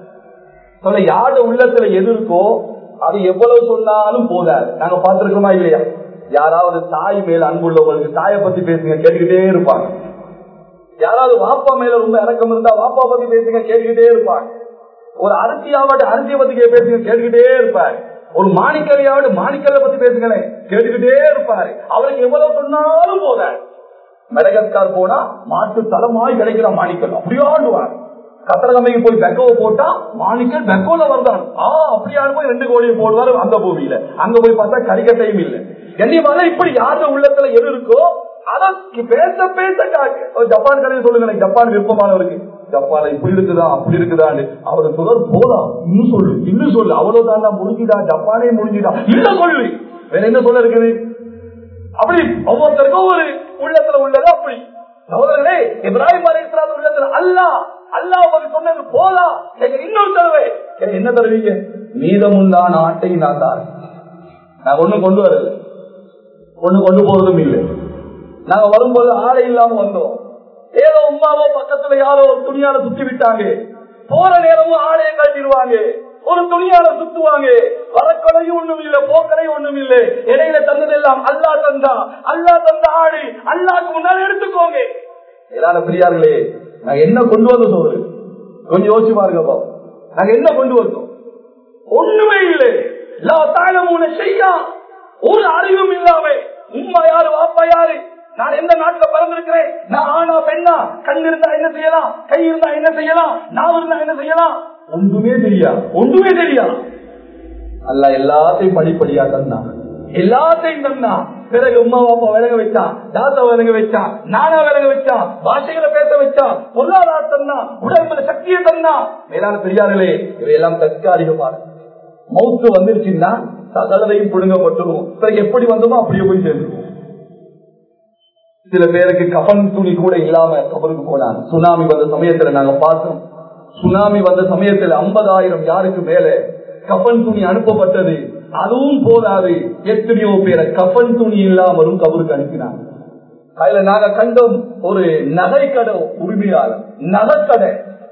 சொல்ல யாரு உள்ளத்துல எது இருக்கோ அது எவ்வளவு சொன்னாலும் போதாது நாங்க பார்த்திருக்கோமா இல்லையா யாராவது தாய் மேல அன்புள்ளவங்களுக்கு தாயை பத்தி பேசுங்க கேட்டுக்கிட்டே இருப்பாங்க யாராவது வாப்பா மேல ரொம்ப இறக்கம் இருந்தா வாப்பா பத்தி பேசுங்க கேட்டுக்கிட்டே இருப்பாங்க ஒரு அரிசியாவட்டு அரிசியை பத்தி பேசுங்க கேட்டுக்கிட்டே இருப்பாரு ஒரு மாணிக்கலையாவது மாணிக்கலை பத்தி பேசுங்களேன் கேட்டுக்கிட்டே இருப்பாரு அவருக்கு எவ்வளவு சொன்னாலும் போத மெடகஸ்கார் போனா மாட்டு தலமாய் கிடைக்கிற மாணிக்கல் அப்படியே ஆடுவார் கத்திரகமைக்கு போய் பெக்கோவை போட்டா மாணிக்கல் பெக்கோல வருதான் ஆ அப்படியா போய் ரெண்டு கோழியை போடுவாரு அந்த பூமியில அங்க போய் பார்த்தா கறிக்கட்டையும் இல்லை கண்ணியமான இப்படி யாரு உள்ளத்துல எது இருக்கோ அதற்கு பேச பேச காக்கு ஜப்பான் கதையை சொல்லுங்களேன் ஜப்பான் விருப்பமானவருக்கு ஜப்பான இப்படி இருக்குதா அப்படி இருக்குதான்னு அவரு சொல்ற போலாம் இன்னும் சொல்லு இன்னும் சொல்லு அவ்வளவுதான் முடிஞ்சுதா ஜப்பானே முடிஞ்சுதா இல்ல சொல்லு வேற என்ன சொல்ல இருக்குது அப்படி ஒவ்வொருத்தருக்கும் ஒரு உள்ளத்துல உள்ளது அப்படி சகோதரர்களே இப்ராஹிம் அலி இஸ்லாம் உள்ளத்துல அல்லா அல்லா அவர் சொன்னது போலாம் இன்னொரு தடவை என்ன தருவீங்க மீதமுண்டான ஆட்டை நான் தான் நான் ஒண்ணும் கொண்டு வரல ஒண்ணு கொண்டு போறதும் இல்லை நாங்க வரும்போது ஆடை இல்லாம வந்தோம் ஏதோ உமாவோ பக்கத்துல யாரோ ஒரு துணியால சுத்தி விட்டாங்க போற நேரமும் ஆடையை கட்டிடுவாங்க ஒரு துணியால சுத்துவாங்க வரக்கடையும் ஒண்ணும் இல்ல போக்கடையும் ஒண்ணும் இல்ல இடையில தந்ததெல்லாம் அல்லா தந்தா அல்லா தந்த ஆடு அல்லாக்கு முன்னாடி எடுத்துக்கோங்க எல்லாரும் பிரியார்களே நாங்க என்ன கொண்டு வந்த சொல்றது கொஞ்சம் யோசிச்சு பாருங்க நாங்க என்ன கொண்டு வந்தோம் ஒண்ணுமே இல்லை செய்யா ஒரு அறிவும் இல்லாம உண்மை யாரு வாப்பா யாரு நான் எந்த நாட்டுல பிறந்திருக்கிறேன் நான் ஆனா பெண்ணா கண் இருந்தா என்ன செய்யலாம் கை இருந்தா என்ன செய்யலாம் நான் இருந்தா என்ன செய்யலாம் ஒன்றுமே தெரியா ஒன்றுமே தெரியா அல்ல எல்லாத்தையும் படிப்படியா தந்தான் எல்லாத்தையும் தந்தான் பிறகு உமா பாப்பா விலக வச்சான் தாத்தா விலக வச்சான் நானா விலக வச்சான் பாஷைகளை பேச வச்சான் பொருளாதாரம் தந்தா உடம்புல சக்தியை தந்தா மேலான பெரியார்களே இவையெல்லாம் தற்காலிகமான மவுத்து வந்துருச்சுன்னா சகலதையும் புடுங்கப்பட்டுரும் பிறகு எப்படி வந்தோமோ அப்படியே போய் சேர்ந்துருவோம் சில பேருக்கு கஃன் துணி கூட இல்லாம கபருக்கு போனாங்க சுனாமி வந்த சமயத்துல நாங்க பார்த்தோம் சுனாமி வந்த சமயத்துல ஐம்பதாயிரம் யாருக்கு மேல கஃன் துணி அனுப்பப்பட்டது அதுவும் போதாது எத்தனையோ பேரை கஃன் துணி இல்லாமலும் கபருக்கு அனுப்பினாங்க அதுல நாங்க கண்டோம் ஒரு நகைக்கடை உரிமையாளர் நகைக்கடை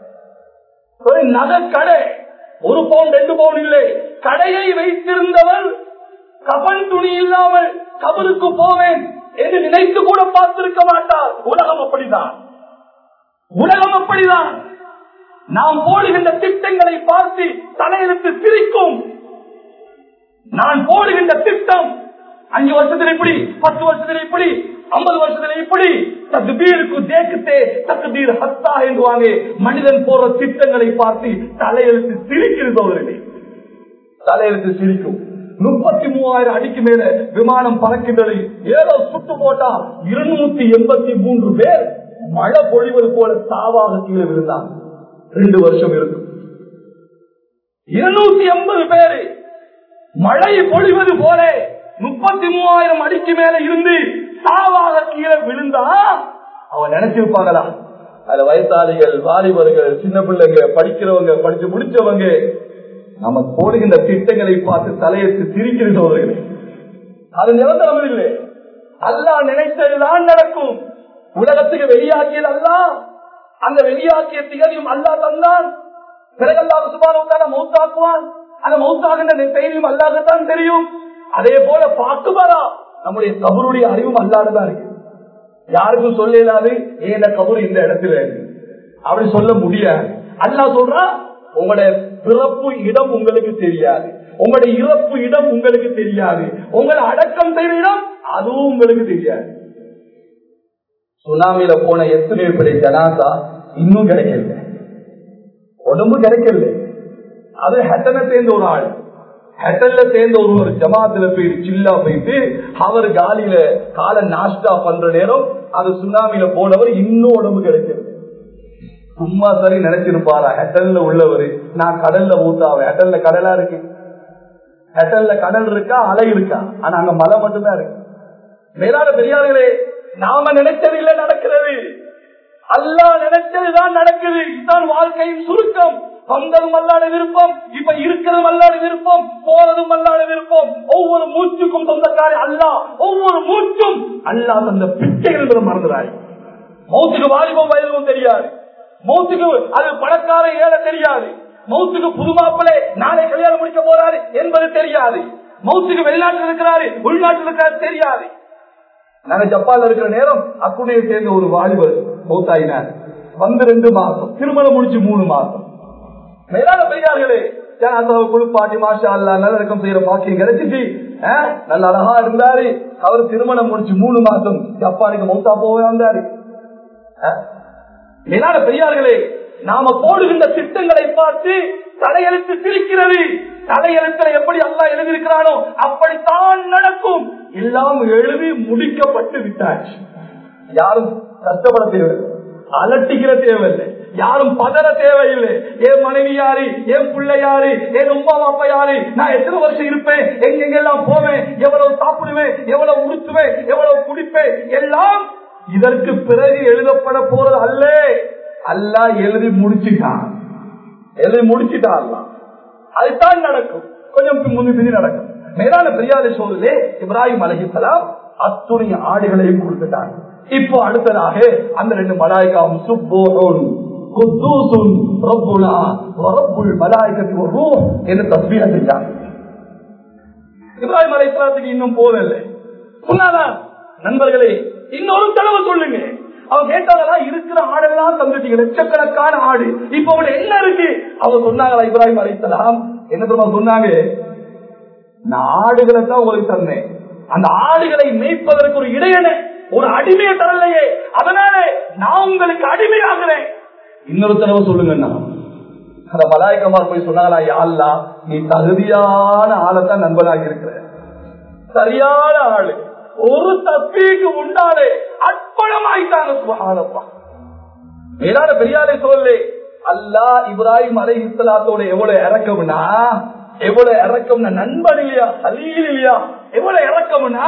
ஒரு நகைக்கடை ஒரு பவுன் ரெண்டு பவுன் இல்லை கடையை வைத்திருந்தவர் கபன் துணி இல்லாமல் கபருக்கு போவேன் என்று நினைத்து கூட பார்த்திருக்க மாட்டார் உலகம் அப்படிதான் உலகம் அப்படிதான் நாம் போடுகின்ற திட்டங்களை பார்த்து தலையெழுத்து சிரிக்கும் நான் போடுகின்ற திட்டம் அஞ்சு வருஷத்துல இப்படி பத்து வருஷத்துல இப்படி ஐம்பது வருஷத்துல இப்படி தகுபீருக்கு தேக்கத்தே தகுபீர் ஹத்தா என்றுவாங்க மனிதன் போற திட்டங்களை பார்த்து தலையெழுத்து சிரிக்கிறது அவர்களே தலையெழுத்து சிரிக்கும் முப்பத்தி மூவாயிரம் அடிக்கு மேல விமானம் பறக்கின்றது ஏதோ சுட்டு போட்டா இருநூத்தி எண்பத்தி மூன்று பேர் மழை பொழிவது போல சாவாக கீழே விழுந்தாங்க ரெண்டு வருஷம் இருக்கும் இருநூத்தி எண்பது பேரு மழை பொழிவது போல முப்பத்தி மூவாயிரம் அடிக்கு மேல இருந்து சாவாக கீழே விழுந்தா அவன் நினைச்சிருப்பாங்களா அதுல வயசாளிகள் வாலிபர்கள் சின்ன பிள்ளைங்க படிக்கிறவங்க படிச்சு முடிச்சவங்க நம்ம போடுகின்ற திட்டங்களை பார்த்து தலையெடுத்து சிரிக்கிறவர்களே அது நிரந்தரம் இல்லை அல்லா நினைத்ததுதான் நடக்கும் உலகத்துக்கு வெளியாக்கியது அல்ல அந்த வெளியாக்கிய திகழையும் அல்லா தந்தான் பிறகு அல்லாத சுபான மௌத்தாக்குவான் அந்த மௌத்தாகின்ற செய்தியும் அல்லாததான் தெரியும் அதே போல பாக்குபாரா நம்முடைய கபருடைய அறிவும் அல்லாததான் இருக்கு யாருக்கும் சொல்ல இயலாது ஏன கபர் இந்த இடத்துல இருக்கு அப்படி சொல்ல முடியாது அல்லா சொல்றா உங்களுடைய பிறப்பு இடம் உங்களுக்கு தெரியாது உங்களுடைய இறப்பு இடம் உங்களுக்கு தெரியாது உங்களை அடக்கம் செய்த இடம் அதுவும் உங்களுக்கு தெரியாது சுனாமியில போன எத்தனை பேரை ஜனாசா இன்னும் கிடைக்கல உடம்பு கிடைக்கல அது ஹெட்டனை சேர்ந்த ஒரு ஆள் ஹெட்டன்ல சேர்ந்த ஒரு ஒரு ஜமாத்துல போய் சில்லா போயிட்டு அவர் காலியில கால நாஷ்டா பண்ற நேரம் அது சுனாமியில போனவர் இன்னும் உடம்பு கிடைக்கிறது சும்மா சரி நினைச்சிருப்பாரா ஹெட்டல்ல உள்ளவரு நான் கடல்ல ஊத்தாவேன் ஹெட்டல்ல கடலா இருக்கு ஹெட்டல்ல கடல் இருக்கா அலை இருக்கா ஆனா அங்க மலை மட்டும்தான் இருக்கு மேலான பெரியார்களே நாம நினைச்சது இல்ல நடக்கிறது அல்லா நினைச்சதுதான் நடக்குது இதுதான் வாழ்க்கையின் சுருக்கம் வந்ததும் அல்லாத விருப்பம் இப்ப இருக்கிறதும் அல்லாத விருப்பம் போறதும் அல்லாத விருப்பம் ஒவ்வொரு மூச்சுக்கும் சொந்தக்காரி அல்லா ஒவ்வொரு மூச்சும் அல்லா தந்த பிச்சைகள் என்பதை மறந்துறாய் மௌத்துக்கு வாலிபம் வயதும் தெரியாது மௌத்துக்கு அது பணக்கார ஏழை தெரியாது மௌத்துக்கு புது மாப்பிளை நாளை கல்யாணம் முடிக்க போறாரு என்பது தெரியாது மௌத்துக்கு வெளிநாட்டில் இருக்கிறாரு உள்நாட்டில் இருக்கிறாரு தெரியாது நாங்க ஜப்பான்ல இருக்கிற நேரம் அக்குடைய சேர்ந்த ஒரு வாலிபர் மௌத்தாயினார் வந்து ரெண்டு மாசம் திருமணம் முடிச்சு மூணு மாசம் மேலான பெரியார்களே ஜனாதாவை குளிப்பாட்டி மாஷா அல்லா நல்லடக்கம் செய்யற பாக்கியம் கிடைச்சிச்சு நல்ல அழகா இருந்தாரு அவர் திருமணம் முடிச்சு மூணு மாசம் ஜப்பானுக்கு மௌத்தா போவே வந்தாரு மேலான பெரியார்களே நாம போடுகின்ற திட்டங்களை பார்த்து தலையெழுத்து சிரிக்கிறது தலையெழுத்துல எப்படி அல்லா எழுதியிருக்கிறானோ அப்படித்தான் நடக்கும் எல்லாம் எழுதி முடிக்கப்பட்டு விட்டாச்சு யாரும் கஷ்டப்பட தேவையில்லை அலட்டிக்கிற தேவையில்லை யாரும் பதற தேவையில்லை என் மனைவி யாரு என் பிள்ளை யாரு என் உமா அப்பா யாரு நான் எத்தனை வருஷம் இருப்பேன் எங்கெங்கெல்லாம் போவேன் எவ்வளவு சாப்பிடுவேன் எவ்வளவு உடுத்துவேன் எவ்வளவு குடிப்பேன் எல்லாம் இதற்கு பிறகு எழுதப்பட போறது அல்ல அல்லா எழுதி முடிச்சுட்டான் எழுதி முடிச்சுட்டான் அதுதான் நடக்கும் கொஞ்சம் முந்தி பிந்தி நடக்கும் மேலான பெரியாத சோதலே இப்ராஹிம் அலஹிசலாம் அத்துணை ஆடுகளையும் கொடுத்துட்டாங்க இப்போ அடுத்ததாக அந்த ரெண்டு மலாய்க்காவும் சுப்போன் குத்தூசுன் ரப்புனா ரப்புல் மலாய்க்கத்தி ஒரு ரூ என்று தஸ்மீக செஞ்சாங்க இப்ராஹிம் அலைஹிஸ்ஸலாத்துக்கு இன்னும் போதல்ல சொன்னாதான் நண்பர்களே இன்னொரு தடவை சொல்லுங்க அவங்க கேட்டாங்களா இருக்கிற ஆடெல்லாம் தந்துட்டீங்க லட்சக்கணக்கான ஆடு இப்ப அவங்க என்ன இருக்கு அவங்க சொன்னாங்களா இப்ராஹிம் அலைஹிஸ்ஸலாம் என்ன தெரியுமா சொன்னாங்க நான் ஆடுகளை தான் உங்களுக்கு தந்தேன் அந்த ஆடுகளை மேய்ப்பதற்கு ஒரு இடையனை ஒரு அடிமையை தரலையே அதனால நான் உங்களுக்கு அடிமையாகிறேன் இன்னொரு தடவை சொல்லுங்கண்ணா அந்த மலாய்க்கமார் போய் சொன்னாங்களா யாழ்லா நீ தகுதியான ஆளைத்தான் நண்பனாக இருக்கிற சரியான ஆளு ஒரு தப்பிக்கு உண்டாலே அற்புதமாயிட்டாங்க சுபஹானப்பா மேலான பெரியாரை சொல்லு அல்லா இப்ராஹிம் அலை இஸ்லாத்தோட எவ்வளவு இறக்கம்னா எவ்வளவு இறக்கம்னா நண்பன் இல்லையா அலீல் இல்லையா எவ்வளவு இறக்கம்னா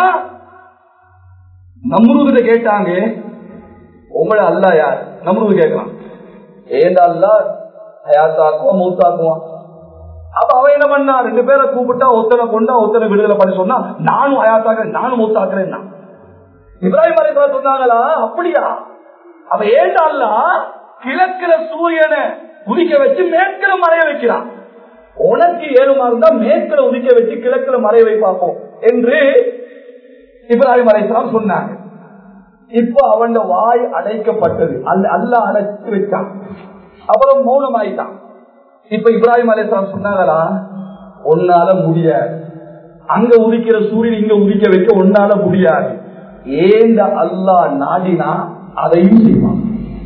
நம்ருகிட்ட கேட்டாங்க உங்களை அல்லா யார் நம்ருது கேட்கலாம் ஏண்டா அல்லா ஹயாத்தாக்குவான் மூத்தாக்குவான் அப்ப அவன் என்ன பண்ணா ரெண்டு பேரை கூப்பிட்டா ஒத்தனை கொண்டா ஒத்தனை விடுதலை பண்ணி சொன்னா நானும் ஹயாத்தாக்குறேன் நானும் மூத்தாக்குறேன் இப்ராஹிம் அலை சொன்னாங்களா அப்படியா அவ ஏண்டால கிழக்கிற சூரியனை உதிக்க வச்சு மேற்கிற மறைய வைக்கிறான் உனக்கு ஏழுமா இருந்தா மேற்கிற உதிக்க வச்சு கிழக்கிற மறைய வை பார்ப்போம் என்று இப்ராஹிம் அலைசலாம் சொன்னாங்க இப்ப அவன் வாய் அடைக்கப்பட்டது அல்ல அல்ல அடைச்சு வச்சான் அப்புறம் மௌனமாயிட்டான் இப்ப இப்ராஹிம் அலைசலாம் சொன்னாங்களா ஒன்னால முடியாது அங்க உதிக்கிற சூரியன் இங்க உதிக்க வைக்க ஒன்னால முடியாது ஏந்த அல்லா நாடினா அதையும் செய்வான்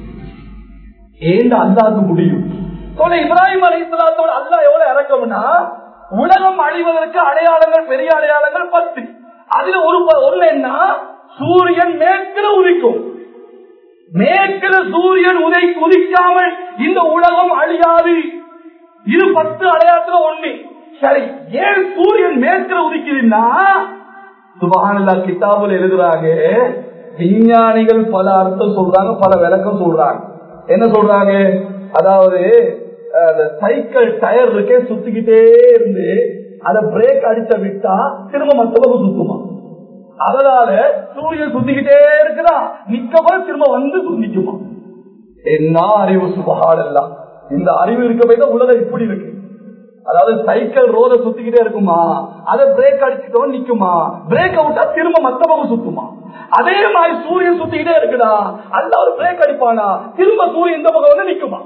ஏந்த அல்லாது முடியும் இப்ராஹிம் அலி இஸ்லாத்தோட அல்லா எவ்வளவு இறக்கம்னா உலகம் அழிவதற்கு அடையாளங்கள் பெரிய அடையாளங்கள் பத்து அதுல ஒரு ஒண்ணு என்ன சூரியன் மேற்கில உதிக்கும் மேற்கில சூரியன் உதை உதிக்காமல் இந்த உலகம் அழியாது இது பத்து அடையாளத்துல ஒண்ணு சரி ஏன் சூரியன் மேற்கில உதிக்குதுன்னா சுபஹானல்லா கிதாபுல எழுதுறாங்க விஞ்ஞானிகள் பல அர்த்தம் சொல்றாங்க பல விளக்கம் சொல்றாங்க என்ன சொல்றாங்க அதாவது சைக்கிள் டயர் இருக்கே சுத்திக்கிட்டே இருந்து அத பிரேக் அடிச்ச விட்டா திரும்ப மத்தவங்க சுத்துமா அதனால சூரியன் சுத்திக்கிட்டே இருக்குதா நிக்க போல திரும்ப வந்து சுத்திக்குமா என்ன அறிவு சுபகால் எல்லாம் இந்த அறிவு இருக்க போய் தான் உலகம் இப்படி இருக்கு அதாவது சைக்கிள் ரோட சுத்திக்கிட்டே இருக்குமா அதை பிரேக் அடிச்சுட்டோம் நிக்குமா பிரேக் அவுட்டா திரும்ப மத்த பக்கம் சுத்துமா அதே மாதிரி சூரியன் சுத்திக்கிட்டே இருக்குதா அல்ல ஒரு பிரேக் அடிப்பானா திரும்ப சூரியன் இந்த பக்கம் வந்து நிக்குமா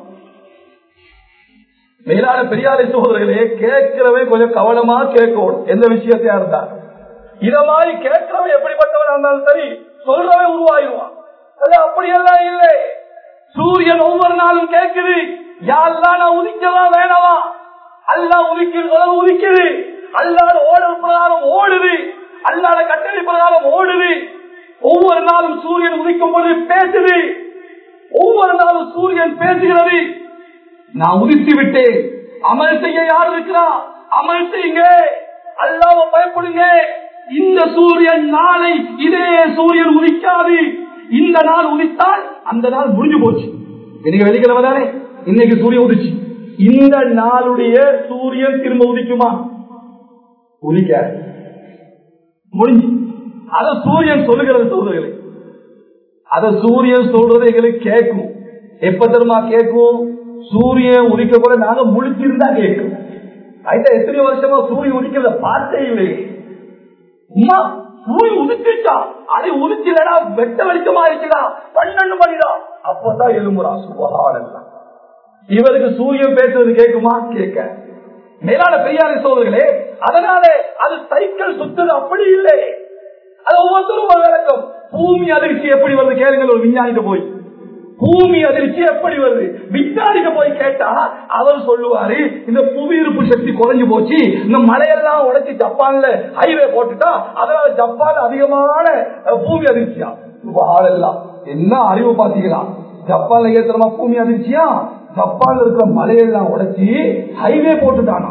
மேலான பெரியாரை சோதர்களே கேட்கிறவன் கொஞ்சம் கவனமா கேட்கணும் எந்த விஷயத்தையா இருந்தா இத மாதிரி கேட்கிறவன் எப்படிப்பட்டவனா இருந்தாலும் சரி சொல்றவன் உருவாயிருவான் அது அப்படியெல்லாம் இல்லை சூரியன் ஒவ்வொரு நாளும் கேட்குது யாரெல்லாம் நான் உதிக்கவா வேணவா அல்லா உதிக்கிறது உதிக்குது அல்லாத ஓடல் பிரகாரம் ஓடுது அல்லாத கட்டளை பிரகாரம் ஓடுது ஒவ்வொரு நாளும் சூரியன் உதிக்கும் போது பேசுது ஒவ்வொரு நாளும் சூரியன் பேசுகிறது நான் உதித்து விட்டேன் அமல் செய்ய யார் இருக்கிறா அமல் செய்யுங்க அல்லாம பயப்படுங்க இந்த சூரியன் நாளை இதே சூரியன் உதிக்காது இந்த நாள் உதித்தால் அந்த நாள் முடிஞ்சு போச்சு இன்னைக்கு வெள்ளிக்கிழமை தானே இன்னைக்கு சூரியன் உதிச்சு இந்த நாளுடைய சூரியன் திரும்ப உதிக்குமா உதிக்க முடிஞ்சு அத சூரியன் சொல்லுகிறது சோதர்களே அத சூரியன் சொல்றது எங்களுக்கு கேட்கும் எப்ப தெரியுமா கேட்கும் சூரியன் உதிக்க கூட நாங்க முழிச்சிருந்தா கேட்கும் அதுதான் எத்தனை வருஷமா சூரியன் உதிக்கிறத பார்த்தே இல்லையே உமா சூரியன் உதிச்சுட்டா அது உதிச்சுலடா வெட்ட வெளிச்சமா இருக்குடா பன்னெண்டு மணிடா அப்பதான் எழும்புறா சுபகாலம் இவருக்கு சூரியன் பேசுறது கேட்குமா கேட்க மேலான பெரியாரை சோதர்களே அதனால அது சைக்கிள் சுத்துது அப்படி இல்லை அது ஒவ்வொருத்தரும் ஒரு விளக்கம் பூமி அதிர்ச்சி எப்படி வருது கேளுங்கள் ஒரு விஞ்ஞானிக்கு போய் பூமி அதிர்ச்சி எப்படி வருது விஞ்ஞானிக்கு போய் கேட்டா அவர் சொல்லுவாரு இந்த புவி இருப்பு சக்தி குறைஞ்சு போச்சு இந்த மலையெல்லாம் உடைச்சு ஜப்பான்ல ஹைவே போட்டுட்டா அதனால ஜப்பான் அதிகமான பூமி அதிர்ச்சியா ஆளெல்லாம் என்ன அறிவு பாத்தீங்களா ஜப்பான்ல ஏத்துறமா பூமி அதிர்ச்சியா ஜப்பான்ல இருக்கிற மலையெல்லாம் உடைச்சி ஹைவே போட்டுட்டானா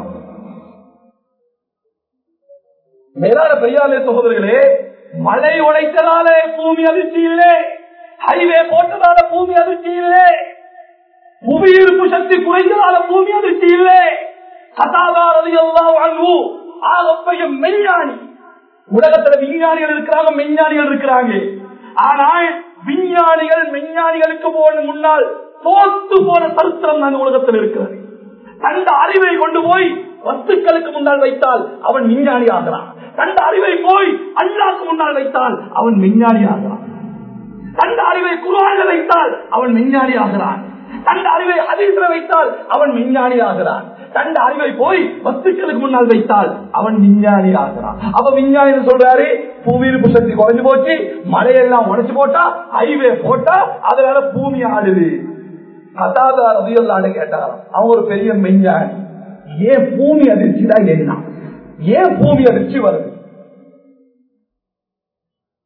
மேலான பெரியாலே சகோதரர்களே மழை உடைத்ததாலே பூமி அதிர்ச்சி இல்லை ஹைவே போட்டதால பூமி அதிர்ச்சி இல்லை புவி இருப்பு சக்தி குறைந்ததால பூமி அதிர்ச்சி இல்லை கதாதாரதி எல்லாம் வாழ்வு ஆகப்பெரிய மெய்ஞானி உலகத்துல விஞ்ஞானிகள் இருக்கிறாங்க மெஞ்ஞானிகள் இருக்கிறாங்க ஆனால் விஞ்ஞானிகள் மெஞ்ஞானிகளுக்கு போன முன்னால் தோத்து போன சரித்திரம் அந்த உலகத்தில் இருக்கிறது தந்த அறிவை கொண்டு போய் வஸ்துக்களுக்கு முன்னால் வைத்தால் அவன் விஞ்ஞானி ஆகிறான் தந்த அறிவை போய் அல்லாக்கு முன்னால் வைத்தால் அவன் விஞ்ஞானி ஆகிறான் தந்த அறிவை குரான வைத்தால் அவன் விஞ்ஞானி ஆகிறான் தந்த அறிவை அதிர்ல வைத்தால் அவன் விஞ்ஞானி ஆகிறான் தந்த அறிவை போய் வஸ்துக்களுக்கு முன்னால் வைத்தால் அவன் விஞ்ஞானி ஆகிறான் அப்ப விஞ்ஞானி சொல்றாரு பூமியில் புஷக்தி குறைஞ்சு போச்சு மழையெல்லாம் உடைச்சு போட்டா ஹைவே போட்டா அதனால பூமி ஆடுது கதாதார உயர்லாடு கேட்டார் அவன் ஒரு பெரிய மெஞ்ஞானி ஏன் பூமி அதிர்ச்சி தான் என்ன ஏன் பூமி அதிர்ச்சி வருது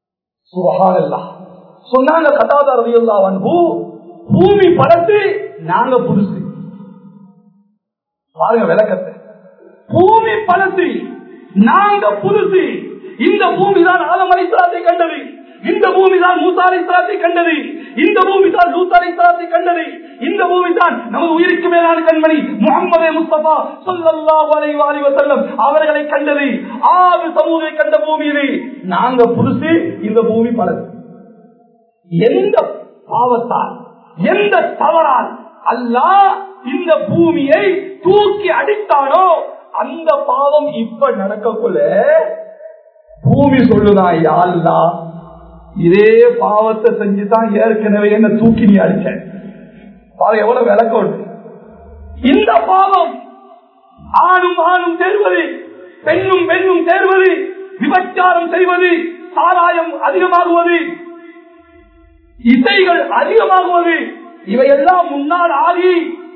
சுபஹானல்லா சொன்னாங்க கதாதார் ரலியல்லாஹு அன்ஹு பூமி படத்து நாங்க புதுசு பாருங்க விளக்கத்தை பூமி பழசு நாங்க புதுசு இந்த பூமி தான் ஆலம் அலிஸ்லாத்தை கண்டது இந்த பூமி தான் மூசா அலிஸ்லாத்தை கண்டது இந்த பூமி தான் லூத் அலிஸ்லாத்தை கண்டது இந்த பூமி தான் நமது உயிருக்கு மேலான கண்மணி முகமது முஸ்தபா சொல்லல்லாஹு அலைஹி வஸல்லம் வஸல்லம் அவர்களை கண்டது ஆறு சமூகத்தை கண்ட பூமி இது நாங்க புதுசு இந்த பூமி பழசு எந்த பாவத்தால் எந்த தவறால் அல்லாஹ் இந்த பூமியை தூக்கி அடித்தானோ அந்த பாவம் இப்ப நடக்கக்குள்ள பூமி சொல்லுதான் யாழ்லா இதே பாவத்தை செஞ்சுதான் ஏற்கனவே என்ன தூக்கி நீ அடிச்ச பாவம் எவ்வளவு விளக்கம் இந்த பாவம் ஆணும் ஆணும் சேர்வது பெண்ணும் பெண்ணும் சேர்வது விபச்சாரம் செய்வது சாராயம் அதிகமாகுவது இசைகள் அதிகமாகுவது இவையெல்லாம் முன்னால் ஆகி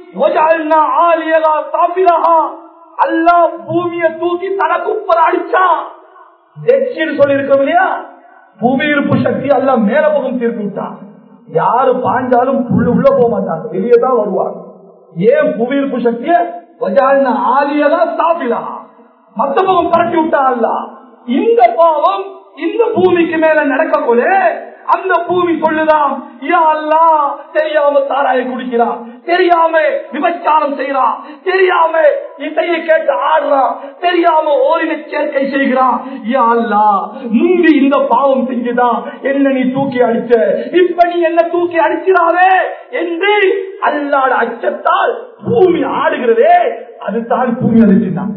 அல்லா பூமிய தூக்கி தனக்குப்பர அடிச்சான் சொல்லி இருக்கோம் இல்லையா பூமி இருப்பு சக்தி அல்ல மேல முகம் தீர்த்து விட்டான் யாரு பாஞ்சாலும் புள்ளு உள்ள போக மாட்டாங்க வெளியே தான் வருவாங்க ஏன் புவி இருப்பு சக்திய ஆலியதான் சாப்பிடா மத்த முகம் பரட்டி விட்டா அல்ல இந்த பாவம் இந்த பூமிக்கு மேல நடக்க போல அந்த பூமி சொல்லுதான் தெரியாம தாராய குடிக்கிறான் தெரியாம விபச்சாரம் செய்யறான் தெரியாம இசையை கேட்டு ஆடுறான் தெரியாம ஓரின சேர்க்கை செய்கிறான் யாழ்லா முந்தி இந்த பாவம் செஞ்சுதான் என்ன நீ தூக்கி அடிச்ச இப்ப நீ என்ன தூக்கி அடிக்கிறாவே என்று அல்லாட அச்சத்தால் பூமி ஆடுகிறதே அதுதான் பூமி அடிச்சுதான்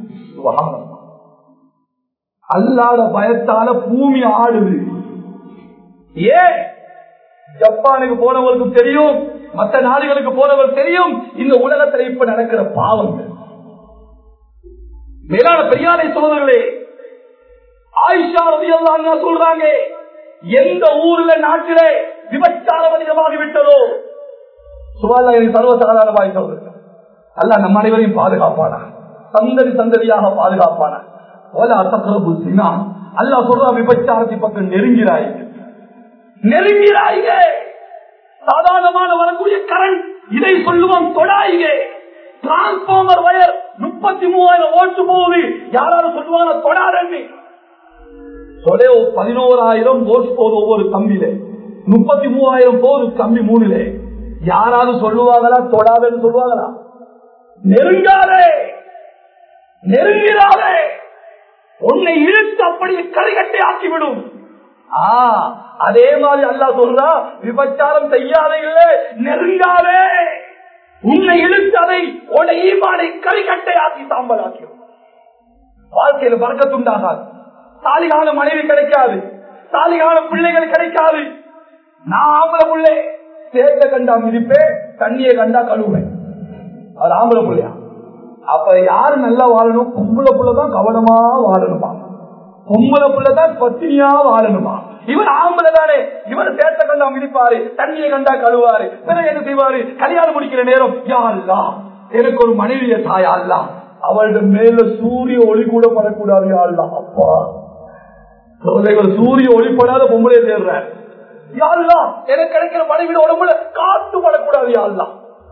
அல்லாத பயத்தால பூமி ஆடுது ஏன் ஜப்பானுக்கு போனவர்களுக்கு தெரியும் மற்ற நாடுகளுக்கு போனவர்கள் தெரியும் இந்த உலகத்தில் இப்ப நடக்கிற பாவங்கள் மேலான பெரியாரை சோதர்களே ஆயிஷா ரதியல்லாங்க சொல்றாங்க எந்த ஊர்ல நாட்டிலே விபச்சாரம் அதிகமாகி விட்டதோ சுகாதார சர்வசாதாரணமாய் சொல்றது அல்ல நம் அனைவரையும் பாதுகாப்பானா சந்ததி சந்ததியாக பாதுகாப்பானா அல்லா சொல்றா விபச்சாரத்தை பக்கம் நெருங்கிறாய் நெருங்கிறாய்க சாதாரணமான வரக்கூடிய கரண்ட் இதை சொல்லுவோம் தொடாய்க டிரான்ஸ்பார்மர் வயர் முப்பத்தி மூவாயிரம் ஓட்டு போகுது யாராவது சொல்லுவாங்க தொடாதன்னு தொலை பதினோராயிரம் ஓட்டு போகுது ஒவ்வொரு கம்பியில முப்பத்தி மூவாயிரம் போகுது கம்பி மூணுல யாராவது சொல்லுவாங்களா தொடாதன்னு சொல்லுவாங்களா நெருங்காதே நெருங்கிறாதே உன்னை இழுத்து அப்படியே கரைகட்டை ஆக்கிவிடும் அதே மாதிரி அல்லா சொல்றா விபச்சாரம் செய்யாத இல்ல நெருங்காதே உன்னை இழுத்து அதை உன்னை ஈமானை கரிகட்டை ஆக்கி சாம்பல் ஆக்கிடும் வாழ்க்கையில பறக்கத்துண்டாகாது சாலிகால மனைவி கிடைக்காது சாலிகால பிள்ளைகள் கிடைக்காது நான் ஆம்பளை பிள்ளை சேர்த்த கண்டா மிதிப்பேன் தண்ணியை கண்டா கழுவேன் அது ஆம்பளை பிள்ளையா அப்ப யாரு நல்லா வாழணும் பொம்பளை புள்ளதான் கவனமா வாழணுமா பொம்பளை புள்ளதான் பத்தினியா வாழணுமா இவர் ஆம்பளை தானே இவர் சேர்த்த கண்டா மிதிப்பாரு தண்ணியை கண்டா கழுவாரு பிறகு என்ன செய்வாரு கல்யாணம் முடிக்கிற நேரம் யாழ்லா எனக்கு ஒரு மனைவிய தாயா அல்ல அவளோட மேல சூரிய ஒளி கூட படக்கூடாது யாழ்லா அப்பா சூரிய ஒளிப்படாத பொம்பளைய தேடுறார் யாழ்லா எனக்கு கிடைக்கிற மனைவியோட உடம்புல காத்து படக்கூடாது யாழ்லா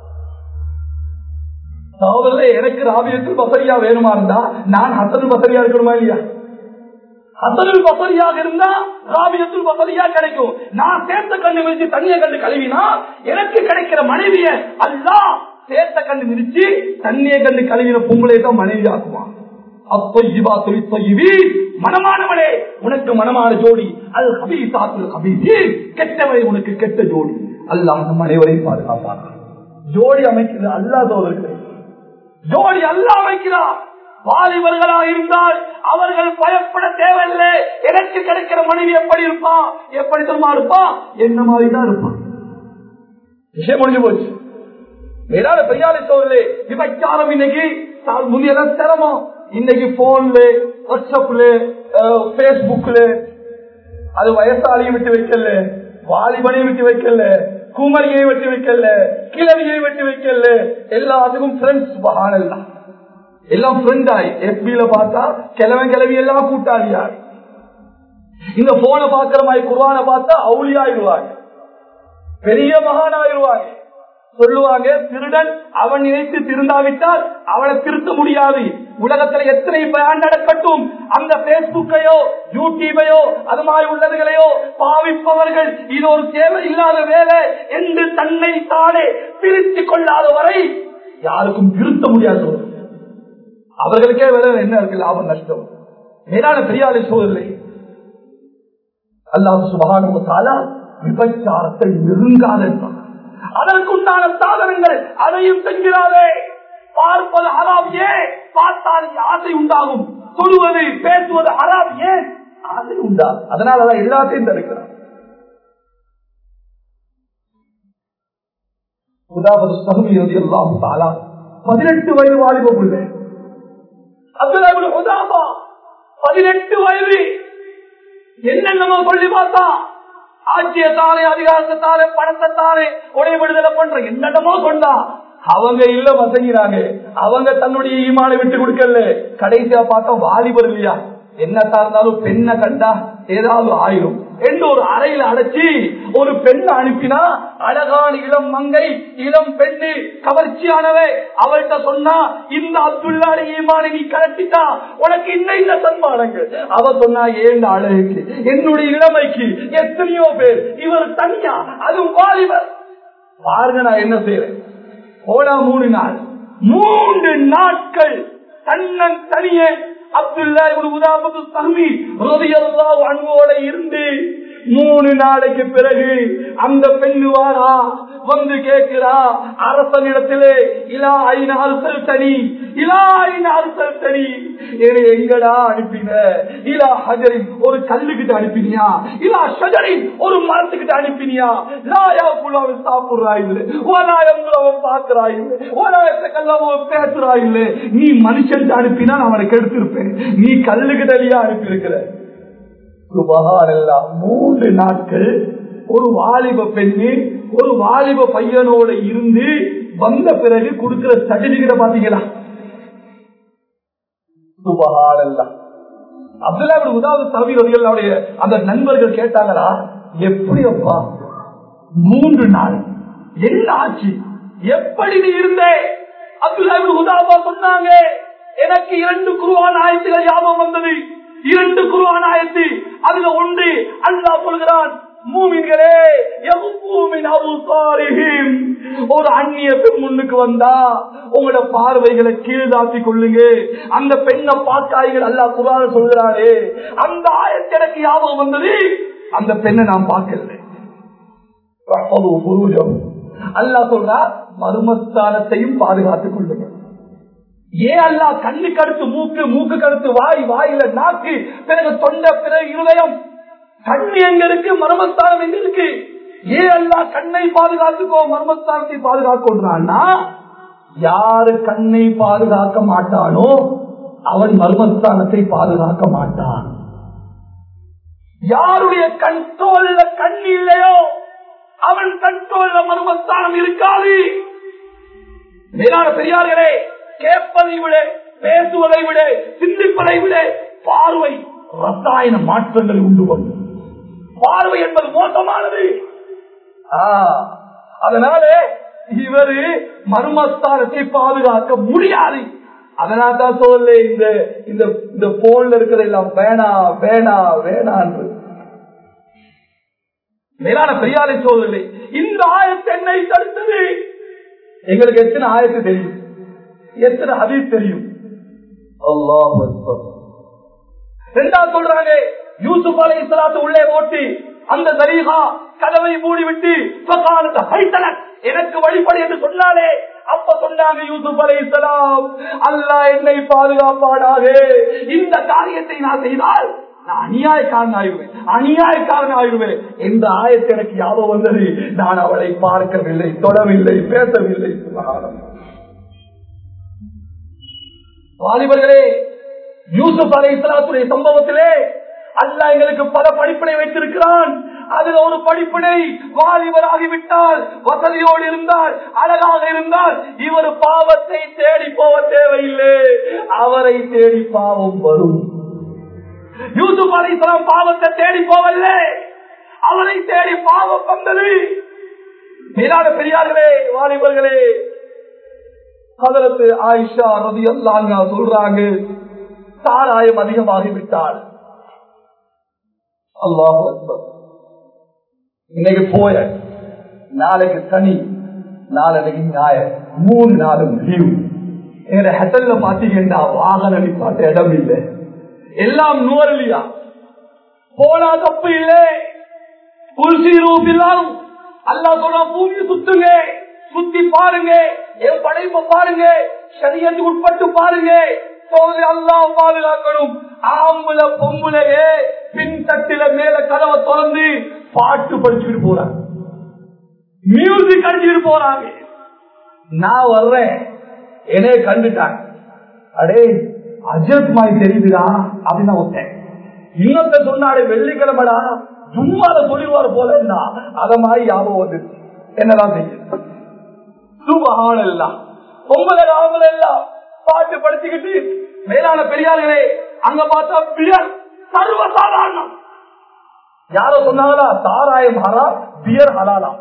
சகோதரே எனக்கு ராபியத்தில் பசரியா வேணுமா இருந்தா நான் ஹசனுல் பசரியா இருக்கணுமா இல்லையா ஹசனுல் பசரியாக இருந்தா ராபியத்தில் பசரியா கிடைக்கும் நான் சேர்த்த கண்ணு மிதிச்சு தண்ணியை கண்டு கழுவினா எனக்கு கிடைக்கிற மனைவிய அல்லா சேர்த்த கண்டு மிதிச்சு தண்ணியை கண்டு கழுவின பொங்கலை தான் மனைவி ஆக்குவான் அப்பொய்வா தொழிற்சொய்வி மனமானவனே உனக்கு மனமான ஜோடி அது ஹபீசாத்து ஹபீசி கெட்டவரை உனக்கு கெட்ட ஜோடி அல்லாஹ் நம் அனைவரையும் பாதுகாப்பாங்க ஜோடி அமைக்கிறது அல்லாதவர்களே ஜோடி அல்ல அமைக்கிறார் வாலிபர்களா இருந்தால் அவர்கள் பயப்பட தேவையில்லை எனக்கு கிடைக்கிற மனைவி எப்படி இருப்பான் எப்படி தெரியுமா இருப்பான் என்ன மாதிரி தான் இருப்பான் விஷயம் முடிஞ்சு போச்சு வேறாத பெரியாரை சோழலே விபச்சாரம் இன்னைக்கு முந்தையெல்லாம் சிரமம் இன்னைக்கு போன்ல வாட்ஸ்அப்ல பேஸ்புக்ல அது வயசாலியும் விட்டு வைக்கல வாலிபனையும் விட்டு வைக்கல குமரியை வெட்டி வைக்கல கிழவியை வெட்டி வைக்கல எல்லாத்துக்கும் ஃப்ரெண்ட்ஸ் பகானல்லாம் எல்லாம் ஃப்ரெண்ட் ஆயி எஃபில பார்த்தா கிழவன் கிழவி எல்லாம் கூட்டாளியாய் இந்த போனை பாக்குற மாதிரி குர்வான பார்த்தா அவுளியாயிருவாங்க பெரிய மகானாயிருவாங்க சொல்லுவாங்க திருடன் அவன் நினைத்து திருந்தாவிட்டால் அவனை திருத்த முடியாது உலகத்துல எத்தனை பயன் நடக்கட்டும் அந்த பேஸ்புக்கையோ யூடியூபையோ அது மாதிரி உள்ளதுகளையோ பாவிப்பவர்கள் இது ஒரு தேவை இல்லாத வேலை என்று தன்னை தானே பிரித்து கொள்ளாத வரை யாருக்கும் திருத்த முடியாது அவர்களுக்கே வேலை என்ன இருக்கு லாபம் நஷ்டம் மேலான பெரியாரை சோதனை அல்லாஹ் சுபகான விபச்சாரத்தை நெருங்காத அதற்குண்டான சாதனங்கள் அதையும் செஞ்சிடாதே பார்ப்பது ஹராம் ஏன் பார்த்தால் ஆசை உண்டாகும் சொல்லுவது பேசுவது ஹராம் ஏன் ஆசை உண்டா அதனால அதான் எல்லாத்தையும் தடுக்கிறார் உதாவது சகுமி எல்லாம் தாலா பதினெட்டு வயது வாலிப பிள்ளை அப்துல்லா உதாபா பதினெட்டு வயது என்னென்னமோ சொல்லி பார்த்தா ஆட்சியத்தாரே அதிகாரத்தாரே பணத்தாரே உடைய விடுதலை பண்ற என்னென்னமோ சொன்னா அவங்க இல்ல வசங்கிறாங்க அவங்க தன்னுடைய ஈமான விட்டு கொடுக்கல கடைசியா பார்த்தா வாலிபர் இல்லையா என்னத்தா இருந்தாலும் பெண்ணை கண்டா ஏதாவது ஆயிரும் என்று ஒரு அறையில அடைச்சி ஒரு பெண்ணை அனுப்பினா அழகான இளம் மங்கை இளம் பெண்ணு கவர்ச்சியானவே அவள்கிட்ட சொன்னா இந்த அப்துல்லாடி ஈமானை நீ கலட்டிட்டா உனக்கு இன்ன இந்த சன்மானங்கள் அவ சொன்னா ஏன் அழகுக்கு என்னுடைய இளமைக்கு எத்தனையோ பேர் இவர் தனியா அதுவும் வாலிபர் பாருங்க நான் என்ன செய்யறேன் போனா மூணு நாள் மூன்று நாட்கள் தன்னன் தனியே அப்துல்லா உதாபத்து தம்பி ரோதியல்லா அன்போட இருந்து மூணு நாளைக்கு பிறகு அந்த பெண்ணு வாரா வந்து கேட்கிறா அரசனிடத்திலே இலா ஐநாறு செல்தனி இலா ஐநாறு செல்தனி எங்கடா அனுப்பின இலா ஹஜரின் ஒரு கல்லுகிட்ட அனுப்பினியா இலா ஷஜரின் ஒரு மரத்துக்கிட்ட அனுப்பினியா லாயா புலாவை சாப்பிடுறா இல்லை ஓலாயம் பாக்குறா இல்லை ஓலாயத்தை கல்லாம பேசுறா இல்லை நீ மனுஷன் அனுப்பினா நான் அவனை கெடுத்திருப்பேன் நீ கல்லுகிட்டலியா அனுப்பி இருக்கிற மூன்று நாட்கள் ஒரு வாலிப பெண்ணு ஒரு வாலிப பையனோட இருந்து வந்த பிறகு கொடுக்கிற சர்டிபிகேட் பாத்தீங்களா அப்துல்லா உதாவது தவிர அந்த நண்பர்கள் கேட்டாங்களா எப்படி அப்பா மூன்று நாள் என்ன ஆச்சு எப்படி நீ இருந்தே அப்துல்லா உதாவா சொன்னாங்க எனக்கு இரண்டு குருவான ஆயத்துகள் ஞாபகம் வந்தது இரண்டு குருவான ஆயத்து அதுல ஒன்று அல்லா சொல்கிறான் மூமின்களே ஒரு அந்நிய பெண் முன்னுக்கு வந்தா உங்களோட பார்வைகளை கீழ்தாத்தி கொள்ளுங்க அந்த பெண்ணை பார்க்காய்கள் அல்லா குரான சொல்கிறாரே அந்த ஆயத்து எனக்கு ஞாபகம் வந்தது அந்த பெண்ணை நான் பார்க்கல அல்லா சொல்றா மர்மஸ்தானத்தையும் பாதுகாத்துக் கொள்ளுங்க ஏன் அல்லா கண்ணு கடுத்து மூக்கு மூக்கு கடுத்து வாய் வாயில நாக்கு பிறகு தொண்டை பிறகு இருதயம் கண்ணு எங்க இருக்கு மர்மஸ்தானம் எங்க இருக்கு ஏன் அல்லா கண்ணை பாதுகாத்துக்கோ மர்மஸ்தானத்தை பாதுகாக்கொன்றான்னா யாரு கண்ணை பாதுகாக்க மாட்டானோ அவன் மர்மஸ்தானத்தை பாதுகாக்க மாட்டான் யாருடைய கண்ட்ரோல்ல கண் இல்லையோ அவன் கண்ட்ரோல்ல மர்மஸ்தானம் இருக்காது மேலான பெரியார்களே கேட்பதை விட பேசுவதை விட சிந்திப்பதை விட பார்வை ரசாயன மாற்றங்களை உண்டு கொண்டு பார்வை என்பது மோசமானது அதனால இவரு மர்மஸ்தானத்தை பாதுகாக்க முடியாது அதனால தான் சொல்ல இந்த இந்த இந்த போன்ல இருக்கிறதெல்லாம் வேணா வேணா வேணான்று மேலான பெரியாரை சோதனை இந்த ஆயத்தை என்னை தடுத்தது எங்களுக்கு எத்தனை ஆயத்து தெரியும் எத்தனை ஹதீஸ் தெரியும் ரெண்டாவது சொல்றாங்க யூசுப் அலை இஸ்லாத்து உள்ளே ஓட்டி அந்த தரீகா கதவை மூடிவிட்டு எனக்கு வழிபடி என்று சொன்னாலே அப்ப சொன்னாங்க யூசுப் அலை இஸ்லாம் அல்லா என்னை பாதுகாப்பாடாக இந்த காரியத்தை நான் செய்தால் நான் அநியாயக்காரன் ஆயிடுவேன் அநியாயக்காரன் ஆயிடுவேன் எந்த ஆயத்தை எனக்கு ஞாபகம் வந்தது நான் அவளை பார்க்கவில்லை தொடவில்லை பேசவில்லை வாலிபர்களே யூசுப் அலை இஸ்லாத்துடைய சம்பவத்திலே அல்லா எங்களுக்கு பல படிப்பினை வைத்திருக்கிறான் அதுல ஒரு படிப்பினை வாலிபராகிவிட்டால் வசதியோடு இருந்தால் அழகாக இருந்தால் இவர் பாவத்தை தேடி போக தேவையில்லை அவரை தேடி பாவம் வரும் யூசுப் அலைஹிஸ்ஸலாம் பாவத்தை தேடி போவல்ல அவரை தேடி பாவம் வந்தது மேலான பெரியார்களே வாலிபர்களே ஹதரத்து ஆயிஷா ரதி அல்லாங்க சொல்றாங்க சாராயம் அதிகமாகிவிட்டால் அல்லாஹ் இன்னைக்கு போய நாளைக்கு சனி நாளைக்கு ஞாயிறு மூணு நாளும் லீவ் எங்க ஹெட்டல்ல பாத்தீங்கன்னா வாகன நிப்பாட்ட இடம் இல்லை எல்லாம் நுவரலியா போனா தப்பு இல்லை குருசி ரூபில்லாம் அல்லா சொல்ற பூமி சுத்துங்க சுத்தி பாருங்க என் படைப்பை பாருங்க சரியத்துக்கு உட்பட்டு பாருங்க சோதனை அல்லாஹ் பாதுகாக்கணும் ஆம்புல பொம்புலையே பின் தட்டில மேல கதவை திறந்து பாட்டு படிச்சுட்டு போறாங்க மியூசிக் அடிச்சுட்டு போறாங்க நான் வர்றேன் என்னைய கண்டுட்டாங்க அடே அஜத் மாதிரி தெரியுதுடா அப்படின்னு ஒருத்தன் இன்னொருத்த சொன்னாடே வெள்ளிக்கிழமைடா சும்மாத சொல்லிடுவாரு போல அத மாதிரி ஞாபகம் வந்துருச்சு என்னதான் செய்ய சுபகான எல்லாம் பொங்கல ஆம்பளை எல்லாம் பாட்டு படிச்சுக்கிட்டு மேலான பெரியார்களே அங்க பார்த்தா பியர் சர்வசாதாரணம் யாரோ சொன்னாங்களா சாராயம் ஹராம் பியர் ஹலாலாம்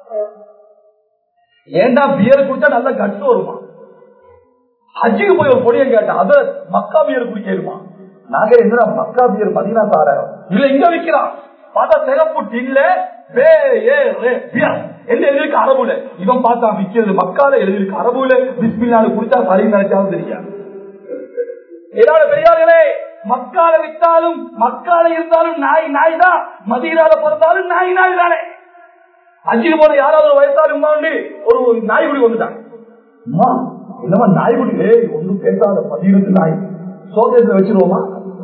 ஏண்டா பியர் குடிச்சா நல்ல கட்டு வருமா ஹஜ்ஜுக்கு போய் ஒரு பொடியை கேட்டேன் அத மக்கா பியர் குடிக்கணுமா நாங்க என்ன மக்கா பியர் மதினா சாராயம் இல்ல இங்க விக்கிறான் பார்த்தா சிறப்பு டின்ல பே ஏ ரே பியர் என்ன எழுதிருக்கு அரபுல இவன் பார்த்தா விக்கிறது மக்கால எழுதிருக்கு அரபுல பிஸ்மில்லால குடிச்சா சரி நினைச்சாலும் தெரியாது ஏதாவது பெரியார்களே மக்கால விட்டாலும் மக்கால இருந்தாலும் நாய் நாய் தான் மதியனால பிறந்தாலும் நாய் நாய் தானே அஞ்சுக்கு போன யாராவது ஒரு வயசாளி உமாண்டு ஒரு நாய்குடி வந்துட்டாங்க அம்மா என்னமா நாய்குடி ஏய் ஒன்றும் பேசாத பதினெட்டு நாய் சோகேஸ்ல வச்சிருவோமா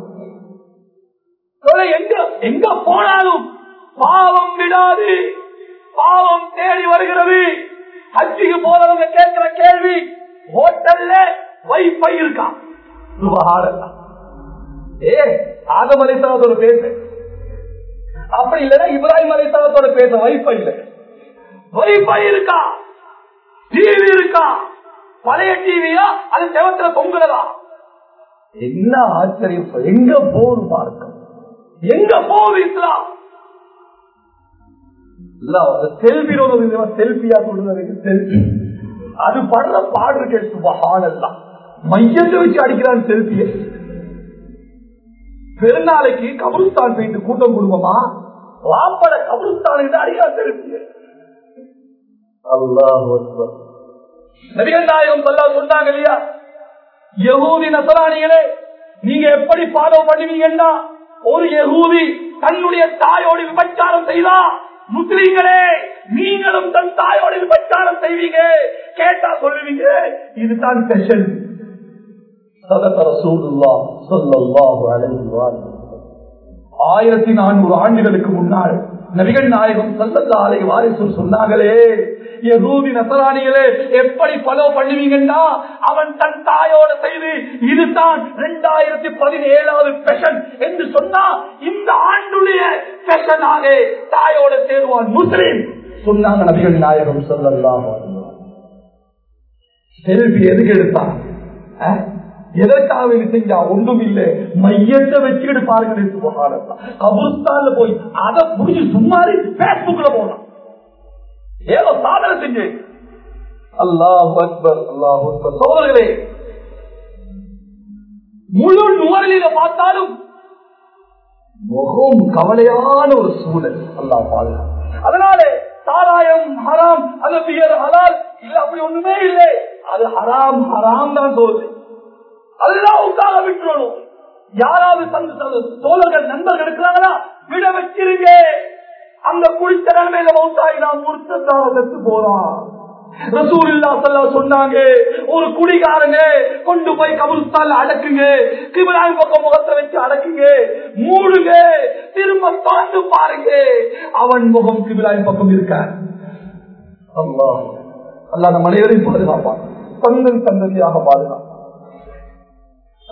சொல்ல எங்க எங்க போனாலும் பாவம் விடாது பாவம் தேடி வருகிறது ஹஜ்ஜிக்கு போறவங்க கேட்கிற கேள்வி ஹோட்டல்ல வைஃபை இருக்கா சுபஹானல்லாஹ். ஏ ஆதம் அலிசாலத்தோட பேச அப்படி இல்லைன்னா இப்ராஹிம் அலிசாலத்தோட பேச வைஃபை இல்ல வைஃபை இருக்கா டிவி இருக்கா பழைய டிவியா அது செவத்துல தொங்குறதா என்ன ஆச்சரியம் சொல். எங்க போகுது பார்க்க எங்க போகுது இஸ்லாம் செல்பி செல்பியா சொல்றது செல்பி அது படுற பாடு இருக்கே சுபஹானல்லாம் மையத்தை வச்சு அடிக்கிறான் செல்பிய பெருநாளைக்கு கபருஸ்தான் போயிட்டு கூட்டம் குடும்பமா வாப்பட கபருஸ்தான் அடிக்கிறான் செல்பிய அல்லாஹ் நபிகள் நாயகம் சொல்லா சொன்னாங்க இல்லையா யகூதி நசராணிகளே நீங்க எப்படி ஃபாலோ பண்ணுவீங்கன்னா ஒரு யகூதி தன்னுடைய தாயோடு விபச்சாரம் செய்தா முஸ்லீம்களே நீங்களும் தன் தாயோடு விபச்சாரம் செய்வீங்க கேட்டா சொல்லுவீங்க இதுதான் ஸ்பெஷல் ஆயிரத்தி நானூறு ஆண்டுகளுக்கு முன்னால் நபிகள் நாயகம் சல்லல்லாலை வாரிசு சொன்னாங்களே யகூதி நசராணிகளே எப்படி ஃபாலோ பண்ணுவீங்கன்னா அவன் தன் தாயோட செய்து இதுதான் இரண்டாயிரத்தி பதினேழாவது பெஷன் என்று சொன்னா இந்த ஆண்டுடைய பெஷனாக தாயோட சேருவான் முஸ்லீம் சொன்னாங்க நபிகள் நாயகம் சொல்லலாம் செல்வி எதுக்கு எடுத்தான் அஹ்? எதற்காக இது செஞ்சா ஒன்றும் இல்லை மையத்தை வச்சுக்கிட்டு பாருங்க கபுஸ்தான்ல போய் அதை புடிச்சு சும்மாரி பேஸ்புக்ல போலாம் ஏதோ சாதனை செஞ்சு அல்லாஹ் அக்பர் அல்லாஹ் அக்பர் சோழர்களே முழு நுவரலில பார்த்தாலும் முகம் கவலையான ஒரு சூழல் அல்லாஹ் பாதுகாப்பு அதனால சாராயம் ஹராம் அது பியர் ஹலால் இல்ல அப்படி ஒண்ணுமே இல்லை அது ஹராம் ஹராம் தான் சொல்லுது அதெல்லாம் உட்கார விட்டுறணும் யாராவது தந்து தோழர்கள் நண்பர்கள் இருக்கிறாங்களா விட வச்சிருங்க அந்த குடித்த நிலைமையில மௌத்தாய் நான் முறுத்தாக செத்து போறான் ரசூலுல்லா ஸல்லல்லாஹு சொன்னாங்க ஒரு குடிகாரங்க கொண்டு போய் கபருஸ்தான்ல அடக்குங்க கிபிலாய் பக்கம் முகத்தை வச்சு அடக்குங்க மூடுங்க திரும்ப பார்த்து பாருங்க அவன் முகம் கிபிலாய் பக்கம் இருக்க அல்லாஹ் அல்லாஹ் நம்ம அனைவரையும் பாதுகாப்பான் தந்தன் தந்ததியாக பாதுகாப்பான்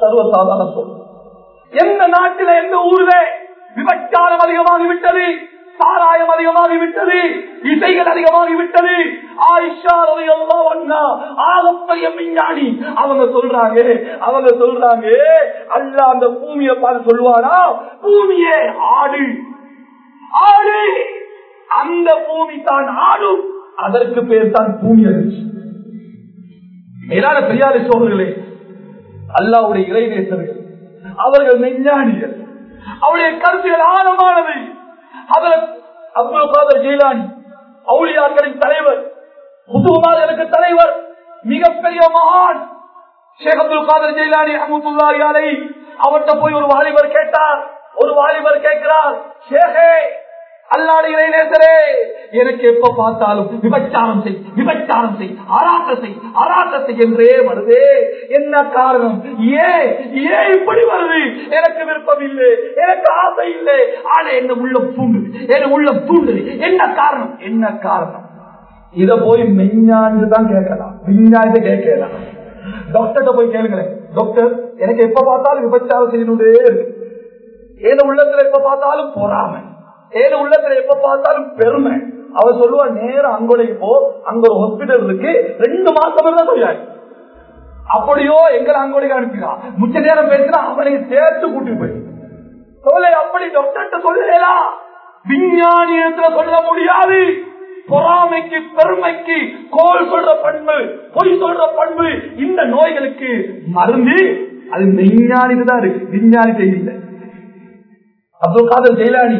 சர்வசாதாரண சொல் எந்த நாட்டில எந்த ஊர்ல விபச்சாரம் அதிகமாகி விட்டது சாராயம் அதிகமாகிவிட்டது இசைகள் அதிகமாகிவிட்டது ஆயிஷா ரலியல்லாஹு அன்ஹா ஆகப்பெரிய விஞ்ஞானி அவங்க சொல்றாங்க அவங்க சொல்றாங்க அல்லாஹ் அந்த பூமியை பார்த்து சொல்லுவாரா பூமியே ஆடு ஆடு அந்த பூமி தான் ஆடும் அதற்கு பேர் தான் பூமி அதிர்ச்சி மேலான பெரியாரை சோழர்களே அல்லாவுடைய இறைநேசர்கள் அவர்கள் மெஞ்ஞானிகள் அவருடைய கருத்துகள் ஆழமானது அவர் அப்துல் காதர் ஜெயிலானி அவுளியாக்களின் தலைவர் முதுகுமார்களுக்கு தலைவர் மிகப்பெரிய மகான் ஷேக் அப்துல் காதர் ஜெயிலானி அஹமதுல்லாஹி அலை அவர்கிட்ட போய் ஒரு வாலிபர் கேட்டார் ஒரு வாலிபர் கேட்கிறார் ஷேகே அல்லாடி இறைநேசரே எனக்கு எப்ப பார்த்தாலும் விபச்சாரம் செய் விபச்சாரம் செய் அராட்ட செய் அராட்ட செய் என்றே வருதே என்ன காரணம் ஏன் ஏன் இப்படி வருது எனக்கு விருப்பம் இல்லை எனக்கு ஆசை இல்லை ஆனா என்ன உள்ளம் தூண்டுது என்ன உள்ளம் தூண்டுது என்ன காரணம் என்ன காரணம் இத போய் மெஞ்ஞான்னு தான் கேட்கலாம் விஞ்ஞானத்தை கேட்கலாம் டாக்டர்கிட்ட போய் கேளுங்களேன் டாக்டர் எனக்கு எப்ப பார்த்தாலும் விபச்சாரம் செய்யணுதே இருக்கு ஏன உள்ளத்துல எப்ப பார்த்தாலும் பொறாமை ஏன உள்ளத்துல எப்ப பார்த்தாலும் பெருமை அவர் சொல்லுவா நேரம் அங்கோடைக்கு போ அங்க ஒரு ஹாஸ்பிட்டல் இருக்கு ரெண்டு மாசம் தான் சொல்லியாரு அப்படியோ எங்களை அங்கோடைக்கு அனுப்பினான் முச்ச நேரம் பேசினா அவனைக்கு சேர்த்து கூட்டிட்டு போய் சொல்ல அப்படி டாக்டர்கிட்ட சொல்லலாம் விஞ்ஞானியத்துல சொல்ல முடியாது பொறாமைக்கு பெருமைக்கு கோல் சொல்ற பண்பு பொய் சொல்ற பண்பு இந்த நோய்களுக்கு மருந்து அது விஞ்ஞானிக்கு தான் இருக்கு விஞ்ஞானிக்கு இல்லை அப்துல் காதர் ஜெயிலானி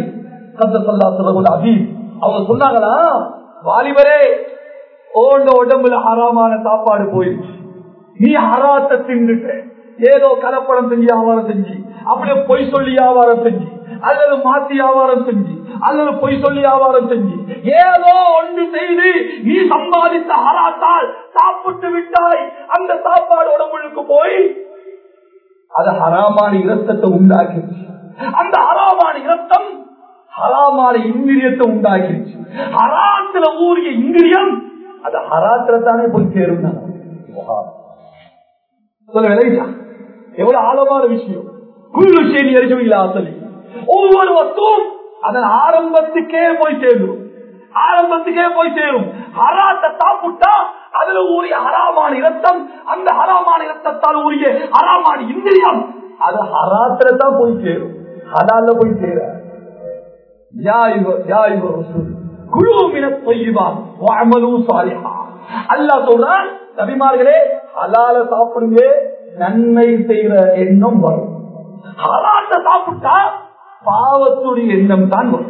அவங்க சொன்னாங்களா வாலிபரே ஓண்ட உடம்புல ஹராமான சாப்பாடு போயிடுச்சு நீ ஹராத்த தின்னுட்ட ஏதோ கலப்படம் செஞ்சு வியாபாரம் செஞ்சு அப்படியே பொய் சொல்லி வியாபாரம் செஞ்சு அல்லது மாத்தி வியாபாரம் செஞ்சு அல்லது பொய் சொல்லி வியாபாரம் செஞ்சு ஏதோ ஒன்று செய்து நீ சம்பாதித்த ஹராத்தால் சாப்பிட்டு விட்டாய் அந்த சாப்பாடு உடம்புக்கு போய் அது ஹராமான இரத்தத்தை உண்டாக்கிடுச்சு அந்த ஹராமான இரத்தம் ஹராமான இந்திரியத்தை உண்டாக்கிடுச்சு ஹராத்துல ஊறிய இந்திரியம் அது ஹராத்துல தானே போய் சேரும் சொல்ல விளையா எவ்வளவு ஆழமான விஷயம் குழு செய்தி அறிஞ்சவில்லை ஆசலி ஒவ்வொரு வத்தும் அதன் ஆரம்பத்துக்கே போய் சேரும் ஆரம்பத்துக்கே போய் சேரும் ஹராத்தை சாப்பிட்டா அதுல ஊறிய ஹராமான இரத்தம் அந்த ஹராமான இரத்தத்தால் ஊறிய ஹராமான இந்திரியம் அது ஹராத்துல தான் போய் சேரும் ஹலால போய் சேர அல்லா சொல்றான் நபிமார்களே ஹலால சாப்பிடுங்க நன்மை செய்யற எண்ணம் வரும் ஹலாட்ட சாப்பிட்டா பாவத்துடைய எண்ணம் தான் வரும்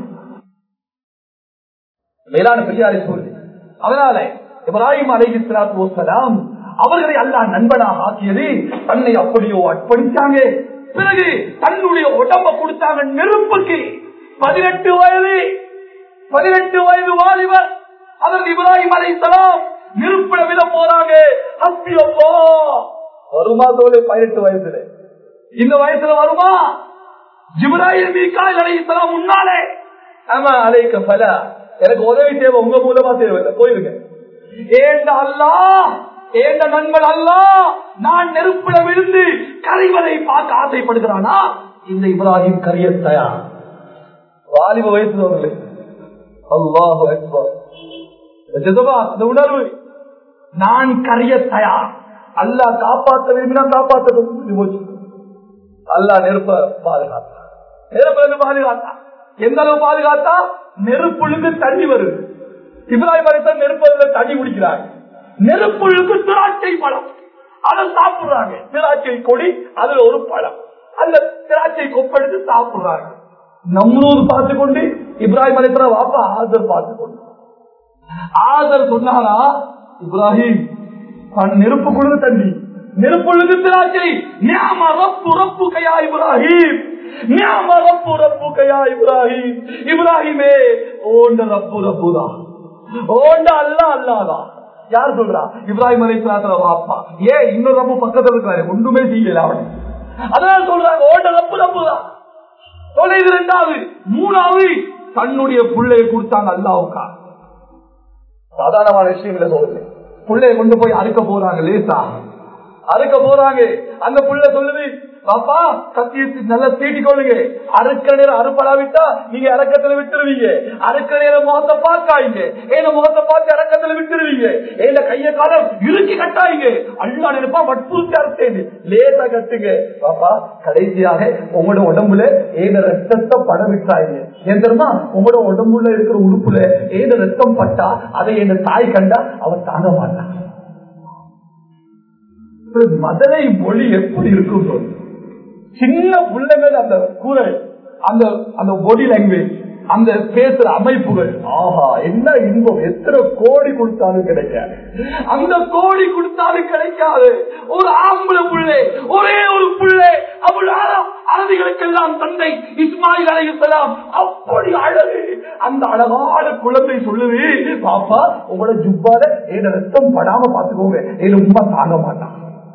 மேலான பெரியாரை சொல்லி அதனால இப்ராஹிம் அலைஹி ஸலாத்து வஸலாம் அவர்களை அல்லாஹ் நண்பனாக ஆக்கியது தன்னை அப்படியோ அர்ப்பணிச்சாங்க பிறகு தன்னுடைய உடம்ப கொடுத்தாங்க நெருப்புக்கு பதினெட்டு வயது பதினெட்டு வயது வாலிபர் அதற்கு இப்ராஹிம் அலைஹிஸ்ஸலாம் நெருப்பிட விட போறாங்க ஹஸ்பி அல்லாஹ் வருமா தோலை பதினெட்டு வயசுல இந்த வயசுல வருமா ஜிப்ராஹிம் மீகாயில் அலைஹிஸ்ஸலாம் முன்னாலே ஆமா அலைக்க பல எனக்கு உதவி தேவை உங்க மூலமா தேவை போயிருங்க ஏண்ட அல்லா ஏண்ட நண்பன் அல்லா நான் நெருப்பிட விழுந்து கரைவதை பார்க்க ஆசைப்படுகிறானா இந்த இப்ராஹிம் கரிய தயார் வாலிப வயசுல அல்லாஹ் இந்த உணர்வு நான் கரிய தயார் அல்லா காப்பாற்ற விரும்பினா காப்பாற்ற போச்சு அல்லா நெருப்ப பாதுகாத்தா நெருப்பு பாதுகாத்தா எந்த அளவு பாதுகாத்தா நெருப்புழுக்கு தண்ணி வருது இப்ராஹிம் அலிசன் நெருப்பதில் தண்ணி குடிக்கிறாங்க நெருப்புழுக்கு திராட்சை பழம் அதை சாப்பிடுறாங்க திராட்சை கொடி அதுல ஒரு பழம் அந்த திராட்சை கொப்பெடுத்து சாப்பிடுறாங்க நம்மளூர் பார்த்து கொண்டு இப்ராஹிம் அலிசன வாப்பா ஆதர் பார்த்து கொண்டு ஆதர் சொன்னாரா இப்ராஹிம் நெருப்பு கொடுங்க தண்ணி நெருப்புழுக்கு திராட்சை ஞாபக ரப்பு ரப்பு கையா இப்ராஹிம் ரப்பு ரப்பு கையா இப்ராஹிம் இப்ராஹிமே ஓண்ட ரப்பு ரப்புதா ஓண்ட அல்ல அல்லாதா யார் சொல்றா இப்ராஹிம் அலி வாப்பா ஏன் இன்னொரு ரப்பு பக்கத்துல இருக்காரு ஒன்றுமே செய்யல அவன் அதனால சொல்றாங்க ஓண்ட ரப்பு ரப்புதான் தொலைது ரெண்டாவது மூணாவது தன்னுடைய பிள்ளைய கொடுத்தாங்க அல்லாவுக்கா சாதாரணமான விஷயங்களை சொல்லுங்க பிள்ளைய கொண்டு போய் அறுக்க போறாங்க லேசா அறுக்க போறாங்க அந்த புள்ள சொல்லுது பாப்பா கத்தியை நல்லா தீட்டிக்கொள்ளுங்க அறுக்கிற நேரம் அறுப்படாவிட்டா நீங்க இறக்கத்துல விட்டுருவீங்க அறுக்கிற நேரம் முகத்தை பார்க்காயிங்க ஏன முகத்தை பார்த்து இறக்கத்துல விட்டுருவீங்க ஏன கைய காலம் இறுக்கி கட்டாயிங்க அல்லா நினைப்பா வற்புறுத்தி அறுத்தேன் லேசா கட்டுங்க பாப்பா கடைசியாக உங்களோட உடம்புல ஏன ரத்தத்தை பட விட்டாயிங்க ஏன் தெரியுமா உங்களோட உடம்புல இருக்கிற உறுப்புல ஏன ரத்தம் பட்டா அதை என் தாய் கண்டா அவன் தாங்க மாட்டான் மதனை மொழி எப்படி இருக்கும் சின்ன பிள்ளைகள் அந்த குரல் அந்த அந்த பாடி லாங்குவேஜ் அந்த பேசுற அமைப்புகள் ஆஹா என்ன இன்பம் எத்தனை கோடி கொடுத்தாலும் கிடைக்காது அந்த கோடி கொடுத்தாலும் கிடைக்காது ஒரு ஆம்பளை புள்ளை ஒரே ஒரு புள்ளை அவள் அரபிகளுக்கெல்லாம் தந்தை இஸ்மாயில் அலையுத்தலாம் அப்படி அழகு அந்த அழகான குழந்தை சொல்லுது பாப்பா உங்களோட ஜுப்பால என் ரத்தம் படாம பாத்துக்கோங்க என் உண்மை தாங்க மாட்டான்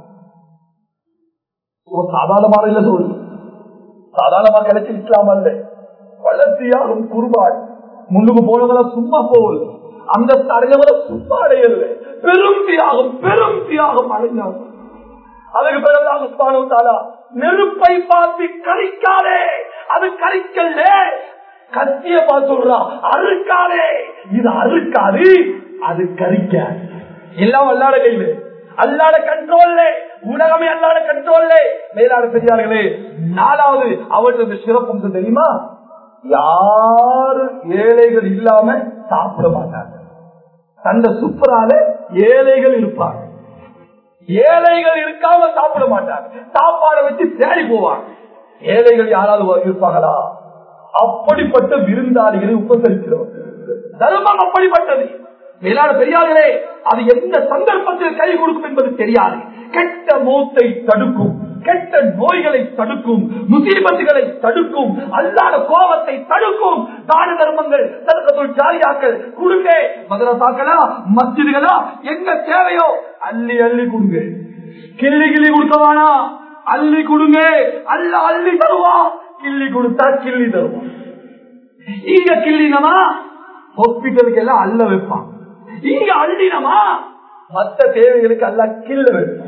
சாதாரணமான இல்ல சொல் சாதாரணமா கிடைச்சு இஸ்லாம் அல்ல வளர்ச்சியாகும் குருபாட் முன்னுக்கு போனவங்கள சும்மா போகல அந்த அடைஞ்சவங்கள சும்மா அடையல பெரும் தியாகம் பெரும் தியாகம் அடைஞ்சாங்க அதுக்கு பிறகு உஸ்மானு நெருப்பை பார்த்து கரிக்காதே அது கரிக்கல்ல கத்திய பார்த்து சொல்றான் அறுக்காதே இது அறுக்காது அது கரிக்க எல்லாம் அல்லாட கையில அல்லாட கண்ட்ரோல்ல உலகமே அல்லாட கண்ட்ரோல்ல மேலாட பெரியார்களே நாலாவது அவர்களுக்கு சிறப்பு தெரியுமா யாரு ஏழைகள் இல்லாம சாப்பிட மாட்டாங்க தந்த சுப்பரால ஏழைகள் இருப்பாங்க ஏழைகள் இருக்காம சாப்பிட மாட்டாங்க சாப்பாடை வச்சு தேடி போவாங்க ஏழைகள் யாராவது இருப்பாங்களா அப்படிப்பட்ட விருந்தாளிகளை உபசரிக்கிறவங்க தர்மம் அப்படிப்பட்டது மேலான பெரியார்களே அது எந்த சந்தர்ப்பத்தில் கை கொடுக்கும் என்பது தெரியாது கெட்ட மௌத்தை தடுக்கும் கெட்ட நோய்களை தடுக்கும் முசீபத்துகளை தடுக்கும் அல்லாத கோபத்தை தடுக்கும் தான தர்மங்கள் தடுக்கத்துள் ஜாரியாக்கள் கொடுங்க மதரசாக்களா மஸ்ஜிதுகளா எங்க தேவையோ அள்ளி அள்ளி கொடுங்க கிள்ளி கிள்ளி கொடுக்கவானா அள்ளி கொடுங்க அல்ல அள்ளி தருவான் கிள்ளி கொடுத்தா கிள்ளி தருவான் இங்க கிள்ளினமா ஹாஸ்பிட்டலுக்கு எல்லாம் அள்ள வைப்பான் இங்க அள்ளினமா மத்த தேவைகளுக்கு அல்ல கிள்ள வைப்பான்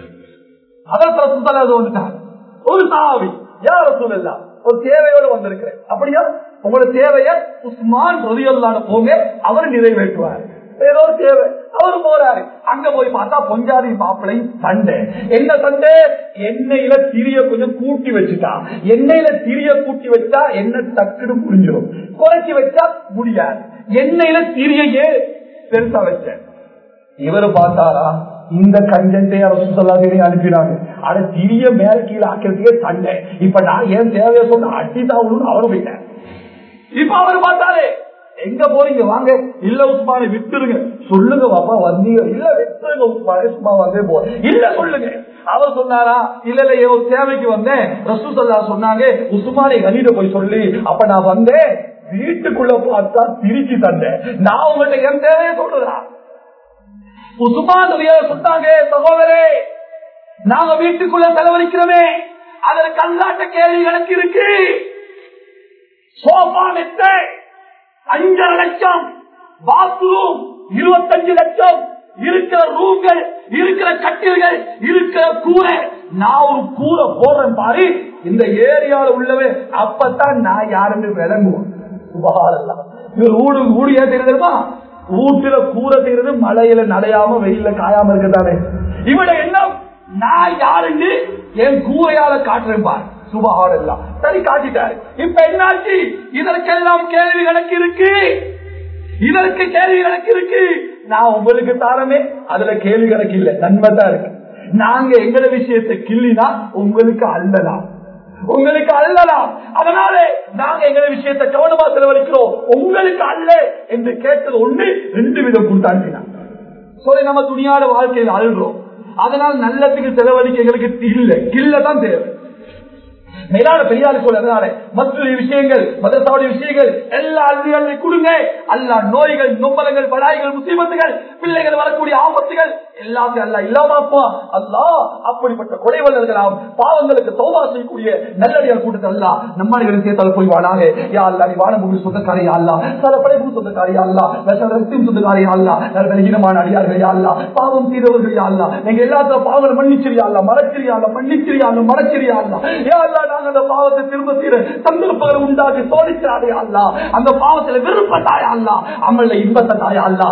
ஒரு சாவி யார சொல்லலாம் ஒரு தேவையோடு வந்திருக்கிறேன் அப்படியா உங்களோட தேவைய உஸ்மான் ரதியல்லான போங்க அவர் நிறைவேற்றுவார் ஏதோ ஒரு தேவை அவரு போறாரு அங்க போய் பார்த்தா பொஞ்சாதி மாப்பிளை சண்டை என்ன சண்டை எண்ணெயில திரிய கொஞ்சம் கூட்டி வச்சுட்டா எண்ணெயில திரிய கூட்டி வச்சா எண்ணெய் டக்குன்னு புரிஞ்சிடும் குறைச்சி வச்சா முடியாது எண்ணெயில திரியையே பெருசா வச்சேன் இவரு பார்த்தாரா இந்த கஞ்சன்டே அரசு அனுப்பினாங்க ஆனா திரிய மேல கீழே ஆக்கிறதுக்கே சண்டை இப்ப நான் ஏன் தேவையை சொன்ன அடிதான் அவரும் போயிட்டேன் இப்ப அவர் பார்த்தாரு எங்க போறீங்க வாங்க இல்ல உஸ்மானை விட்டுருங்க சொல்லுங்க பாப்பா வந்தீங்க இல்ல விட்டுருங்க உஸ்மானே சும்மா வந்தே போ இல்ல சொல்லுங்க அவர் சொன்னாரா இல்ல இல்ல ஒரு தேவைக்கு வந்தேன் ரசூ சல்லா சொன்னாங்க உஸ்மானை கனிட போய் சொல்லி அப்ப நான் வந்தேன் வீட்டுக்குள்ள பார்த்தா திருச்சி தந்தேன் நான் உங்கள்ட்ட என் தேவையை சொல்றதா உசுமான் சொன்னாங்க சகோதரே நாங்க வீட்டுக்குள்ள செலவழிக்கிறோமே அதற்கு அல்லாட்ட கேள்வி கணக்கு இருக்கு சோபா மெத்தை அஞ்சரை லட்சம் பாத்ரூம் இருபத்தஞ்சு லட்சம் இருக்கிற ரூம்கள் இருக்கிற கட்டில்கள் இருக்கிற கூரை நான் ஒரு கூரை போடுறேன் பாரு இந்த ஏரியால உள்ளவே அப்பதான் நான் யாருன்னு விளங்குவோம் சுபகாரம் இவர் ஊடு ஊடு ஏன் தெரியுமா வீட்டுல கூரை செய்யறது மழையில நடையாம வெயில காயாம இருக்கதானே இவட எண்ணம் நான் யாருன்னு என் கூரையால காட்டுறேன் பாரு சுபகாரம் எல்லாம் சரி காட்டிட்டாரு இப்ப என்னாச்சு இதற்கெல்லாம் கேள்வி கணக்கு இருக்கு இதற்கு கேள்வி கணக்கு இருக்கு நான் உங்களுக்கு தாரமே அதுல கேள்வி கணக்கு இல்ல நன்மை தான் இருக்கு நாங்க எங்கட விஷயத்தை கிள்ளினா உங்களுக்கு அல்லலாம் உங்களுக்கு அல்லலாம் அதனால நாங்க எங்க விஷயத்தை கவனமா செலவழிக்கிறோம் உங்களுக்கு அல்ல என்று கேட்டது ஒண்ணு ரெண்டு விதம் கொடுத்தாங்க சொல்லி நம்ம துணியாட வாழ்க்கையில் அழுகிறோம் அதனால் நல்லத்துக்கு செலவழிக்க எங்களுக்கு இல்ல கில்ல தான் தேவை மேலான பெரியாரு சொல்றதுனால மற்ற விஷயங்கள் மதசாவுடைய விஷயங்கள் எல்லா அள்ளிகளை கொடுங்க அல்லா நோய்கள் நொம்பலங்கள் படாய்கள் முசீபத்துகள் பிள்ளைகள் வரக்கூடிய ஆபத்துகள் எல்லாத்தையும் அல்ல இல்லாமப்பா அல்லா அப்படிப்பட்ட கொலைவல்லர்களாம் பாவங்களுக்கு தோவா செய்யக்கூடிய நல்லடியார் கூட்டத்தை அல்ல நம்மளுக்கு சேர்த்தால் போய் வாழாங்க யா அல்லா நீ வானபூமி சொந்தக்காரையா அல்ல சில படைப்பு சொந்தக்காரையா அல்ல ரத்தம் சொந்தக்காரையா அல்ல நல்ல பலகீனமான அடியார்கள் யா அல்ல பாவம் செய்தவர்கள் யா அல்ல நீங்க எல்லாத்த பாவங்களை மன்னிச்சிரியா அல்ல மறைச்சிரியா அல்ல மன்னிச்சிரியா அல்ல மறைச்சிரியா அல்ல யா அல்ல நாங்க அந்த பாவத்தை திரும்ப தீர சந்தர்ப்பங்களை உண்டாக்கி சோதிச்சாதே அல்ல அந்த பாவத்துல விருப்பத்தாயா அல்ல அமல்ல இன்பத்தை தாயா அல்ல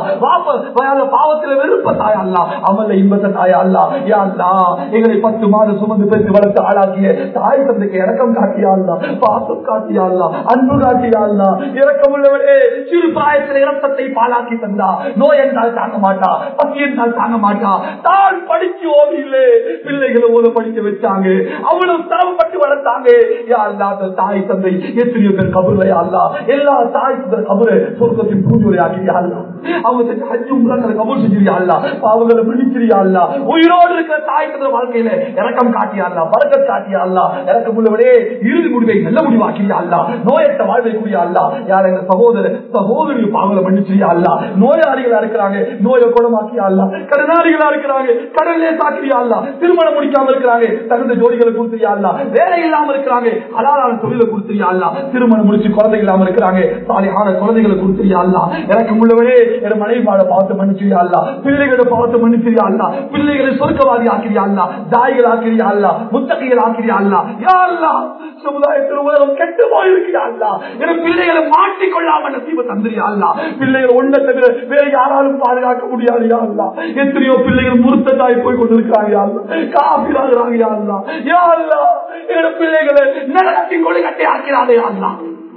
பாவத்துல விருப்பத்தாயா அல்ல அமல்ல இன்பத்தை தாயா அல்ல யா அல்லா எங்களை பத்து மாதம் சுமந்து பெற்று வளர்த்து ஆளாக்கிய தாய் தந்தைக்கு இறக்கம் காட்டியா அல்ல பாசம் காட்டியா அல்ல அன்பு காட்டியா அல்ல இறக்கம் உள்ளவரே சிறு பிராயத்தில் இரத்தத்தை பாலாக்கி தந்தா நோய் என்றால் தாங்க மாட்டா பசி என்றால் தாங்க மாட்டா தான் படிச்சு ஓவியிலே பிள்ளைகளை ஓத படிக்க வச்சாங்க அவ்வளவு சிரமப்பட்டு வளர்த்தாங்க யா அல்லா அந்த தாய் தந்தை எத்தனையோ பேர் கபுரை அல்லா எல்லா தாய் தந்தை கபுரை சொர்க்கத்தின் பூஜை ஆக்கியா அல்லா அவங்க செஞ்ச ஹஜ்ஜு உம்ராக்களை கபூல் செஞ்சிரியா அல்லா பாவங்களை பிடிச்சிரியா அல்லா உயிரோடு இருக்கிற தாய் தந்தை வாழ்க்கையில இறக்கம் காட்டியா அல்லா பறக்கத் காட்டியா அல்லா இறக்கம் உள்ளவரே இறுதி முடிவை நல்ல முடிவாக்கியா அல்லா நோயற்ற வாழ்வை கூடிய அல்லா யார் எங்க சகோதர சகோதரி பாவங்களை மன்னிச்சிரியா அல்லா நோயாளிகளா இருக்கிறாங்க நோயை குணமாக்கியா அல்லா கடனாளிகளா இருக்கிறாங்க கடல்லே சாக்கிரியா அல்லா திருமணம் முடிக்காம இருக்கிறாங்க தகுந்த ஜோடிகளை கொடுத்துரியா அல்லா வேலை இல்லாம இருக்கிறாங்க அலாலான தொழிலை கொடுத்துரியா அல்லா திருமணம் முடிச்சு குழந்தை இல்லாம இருக்கிறாங்க சாலையான குழந்தைகளை கொடுத்துரியா அல்லா எனக்கு உள்ளவரே என் மனைவி பாட பார்த்து மன்னிச்சிரியா அல்லா பிள்ளைகளை பார்த்து மன்னிச்சிரியா அல்லா பிள்ளைகளை சொர்க்கவாதி ஆக்கிரியா அல்லா தாய்கள் ஆக்கிரியா அல்லா முத்தகைகள் ஆக்கிரியா அல்லா யா அல்லா சமுதாயத்தில் உலகம் கெட்டு போயிருக்கியா அல்லா என் பிள்ளைகளை மாட்டிக்கொள்ளாம நசீப தந்திரியா அல்லா பிள்ளைகள் ஒன்றை தவிர வேற யாராலும் பாதுகாக்க முடியாது யா அல்லா எத்தனையோ பிள்ளைகள் முருத்ததாய் போய் கொண்டிருக்கிறாங்க யா அல்லா காப்பிராகிறாங்க யா அல்லா யா அல்லா என் பிள்ளைகளை நரகத்தின் கொலை கட்டி ஆக்கிறாதே அல்லா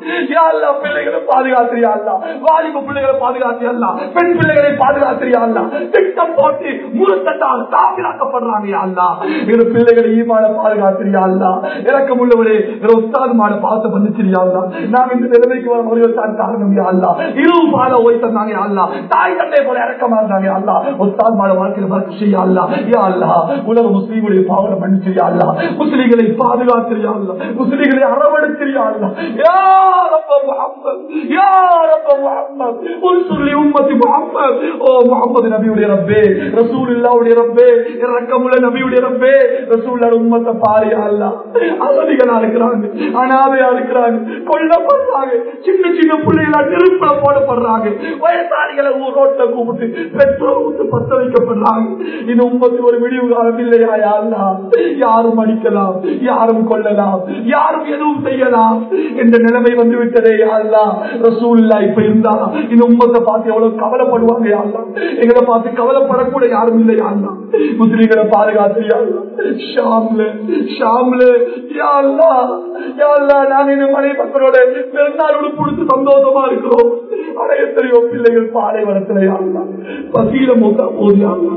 பிள்ளைகளை பாதுகாத்திரியா வாலிப பிள்ளைகளை பாதுகாத்தியா பெண் பிள்ளைகளை பாதுகாத்திரியா திட்டம் போட்டு முருத்தத்தால் தாக்கிராக்கப்படுறாங்க அல்லா எங்க பிள்ளைகளை ஈமான பாதுகாத்திரியா இறக்கம் உள்ளவரே உஸ்தாது மாட பார்த்து வந்துச்சிரியா நாங்க இந்த நிலைமைக்கு வர வருவதான் காரணம் அல்லா இருவு பால ஓய் தந்தாங்க அல்லா தாய் தந்தை போல இறக்கமா இருந்தாங்க அல்லா உஸ்தாத் மாட வாழ்க்கையில வளர்ச்சி செய்யா அல்லா யா அல்லா உலக முஸ்லீம்களுடைய பாவனை மன்னிச்சிரியா அல்லா முஸ்லீம்களை பாதுகாத்திரியா அல்லா முஸ்லீம்களை அரவணைச்சிரியா அல்லா யா رب محمد يا رب محمد انصر لأمة محمد ஓ முகமது நபியுடைய ரப்பே ரசூலுல்லாவுடைய ரப்பே இரக்கமுள்ள நபியுடைய ரப்பே ரசூலுல்லாஹ் உம்மத்தை பாரு யா அல்லாஹ் அகதிகளா இருக்கிறாங்க அனாதையா இருக்கிறாங்க கொல்லப்படுறாங்க சின்ன சின்ன பிள்ளைகளா நெருப்புல போடப்படுறாங்க வயசாளிகளை ஊர் ரோட்ல கூப்பிட்டு பெட்ரோல் ஊத்து பத்த வைக்கப்படுறாங்க இந்த உம்மத்துக்கு ஒரு விடிவு காலம் இல்லையா யா அல்லாஹ் யாரும் அடிக்கலாம் யாரும் கொள்ளலாம் யாரும் எதுவும் செய்யலாம் என்ற நிலைமை வந்து விட்டதே அல்லா ரசூல்லா இப்ப இருந்தா இந்த உம்மத்தை பார்த்து எவ்வளவு கவலைப்படுவாங்க யாருலா எங்களை பார்த்து கவலைப்படக்கூட யாரும் இல்லை யாருலா முஸ்லீம்களை பாதுகாத்து ஷாம்ல ஷாம்ல யாழ்லா யாழ்லா நான் இந்த மனை மக்களோட பெருநாள் உடுப்பு சந்தோஷமா இருக்கிறோம் ஆனா எத்தனையோ பிள்ளைகள் பாலைவனத்துல யாருலா பசியில மூத்தா போதியாங்களா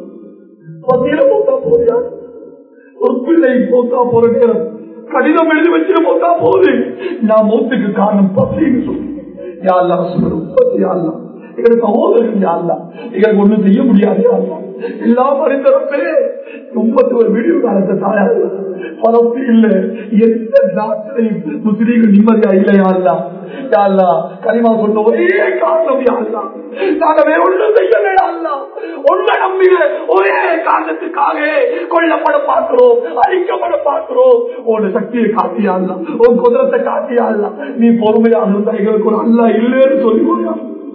பசியில மூத்தா போதியா ஒரு பிள்ளை மூத்தா போற நேரம் கடிதம் எழுதி வச்சிட்டு போட்டா போது நான் மூத்துக்கு காரணம் பசின்னு சொல்லி யாரெல்லாம் சொல்றோம் பசி யாரெல்லாம் எங்களுக்கு சகோதரர்கள் யாரெல்லாம் எங்களுக்கு ஒண்ணும் செய்ய முடியாது யாரெல்லாம் எல்லா பரிந்தரப்பே முப்பத்தி ஒரு வீடியோ காலத்தை தாயாரு பரப்பு இல்ல எந்த நாட்டிலையும் முஸ்லீம்கள் நிம்மதியா இல்லை யாரெல்லாம் யாழ்லா கனிமா சொன்ன ஒரே காரணம் யாழ்லா நாங்க வேற ஒன்றும் செய்யல யாழ்லா ஒன்ன நம்பின ஒரே காரணத்துக்காக கொல்லப்பட பார்க்கிறோம் அழிக்கப்பட பார்க்கிறோம் உன் சக்தியை காட்டியாள்லா உன் குதிரத்தை காட்டியாள்லா நீ பொறுமையாக இருந்தா எங்களுக்கு ஒரு அல்லா இல்லைன்னு சொல்லுவோயா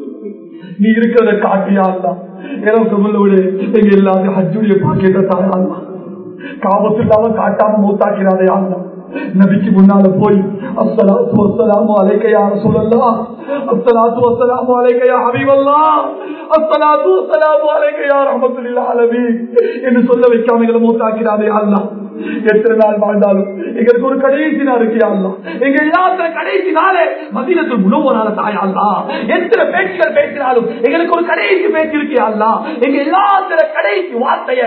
நீ இருக்கிறத காட்டியாள்லா எனக்கு சொல்ல விடு எங்க எல்லாரும் ஹஜ்ஜுடைய பாக்கியத்தை தாயாள்லா காபத்து இல்லாம காட்டாம மூத்தாக்கிறாரே ஆள்லா நபிக்கு முன்னால போய் அஸ்ஸலாத்து வஸ்ஸலாமு அலைக்க யா ரசூலல்லாஹ் அஸ்ஸலாத்து வஸ்ஸலாமு அலைக்க யா ஹபீபல்லாஹ் அஸ்ஸலாத்து வஸ்ஸலாமு அலைக்க யா ரஹ்மத்துல் ஆலமீன் என்று சொல்ல வைக்காம எங்களை மூத்தாக்கிறாரே அல்லாஹ் எத்தனை நாள் வாழ்ந்தாலும் எங்களுக்கு ஒரு கடைசி நாள் இருக்கு அல்லா எங்க எல்லாத்துல கடைசி நாளே மதினத்தில் முழுவனால தாயாள்லா எத்தனை பேச்சுகள் பேசினாலும் எங்களுக்கு ஒரு கடைசி பேச்சு இருக்கு அல்லா எங்க எல்லாத்துல கடைசி வார்த்தைய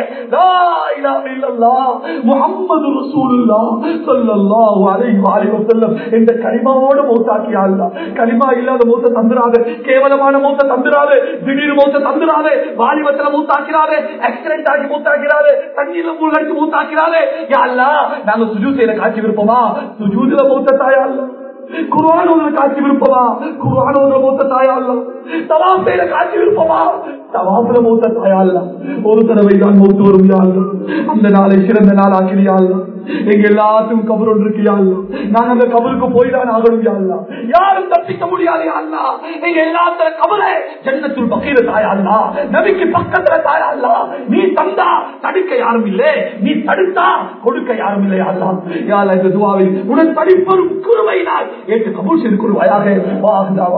முகம்மது ரசூலுல்லா சொல்லல்லாஹு அலைஹி வஸல்லம் என்ற கலிமாவோட மௌத்தாக்கி அல்லா கலிமா இல்ல இல்லாத மூத்த தந்துராது கேவலமான மூத்த தந்துராது திடீர் மூத்த தந்துராது வாலிபத்துல மூத்தாக்கிறாரு ஆக்சிடென்ட் ஆகி மூத்தாக்கிறாரு தண்ணீர்ல மூழ்கடிச்சு மூத்தாக்கிறாரு யாழ்லா நாங்க சுஜூசையில காட்சி விருப்பமா சுஜூதுல மூத்த தாயா அல்ல குர்ஆனோட காட்சி விருப்பமா குர்ஆனோட மூத்த தாயா அல்ல தவாஃபையில காட்சி விருப்பமா தவாஃபில மூத்த தாயா அல்ல ஒரு தடவை தான் மூத்து வரும் யா அல்லா. அந்த நாளை சிறந்த நாள் ஆக்கிறியா அல்லா. எங்க எல்லாத்துக்கும் கபர் ஒன்று இருக்கியா அல்லா. நாங்க அந்த கபருக்கு போய் தான் ஆகணும் யா அல்லா. யாரும் தப்பிக்க முடியாது யா அல்லா. எங்க எல்லாத்துல கபரை ஜன்னத்துள் பக்கீர தாயா அல்லா. நபிக்கு பக்கத்துல தாயா அல்லா. நீ தந்தா தடுக்க யாரும் இல்லை நீ தடுத்தா கொடுக்க யாரும் இல்லை யா அல்லா. யா அல்லா, இந்த துவாவில் உடன் தடிப்பரும் குருவையினால் ஏற்று கபூல் செய்து கொள்வாயாக வா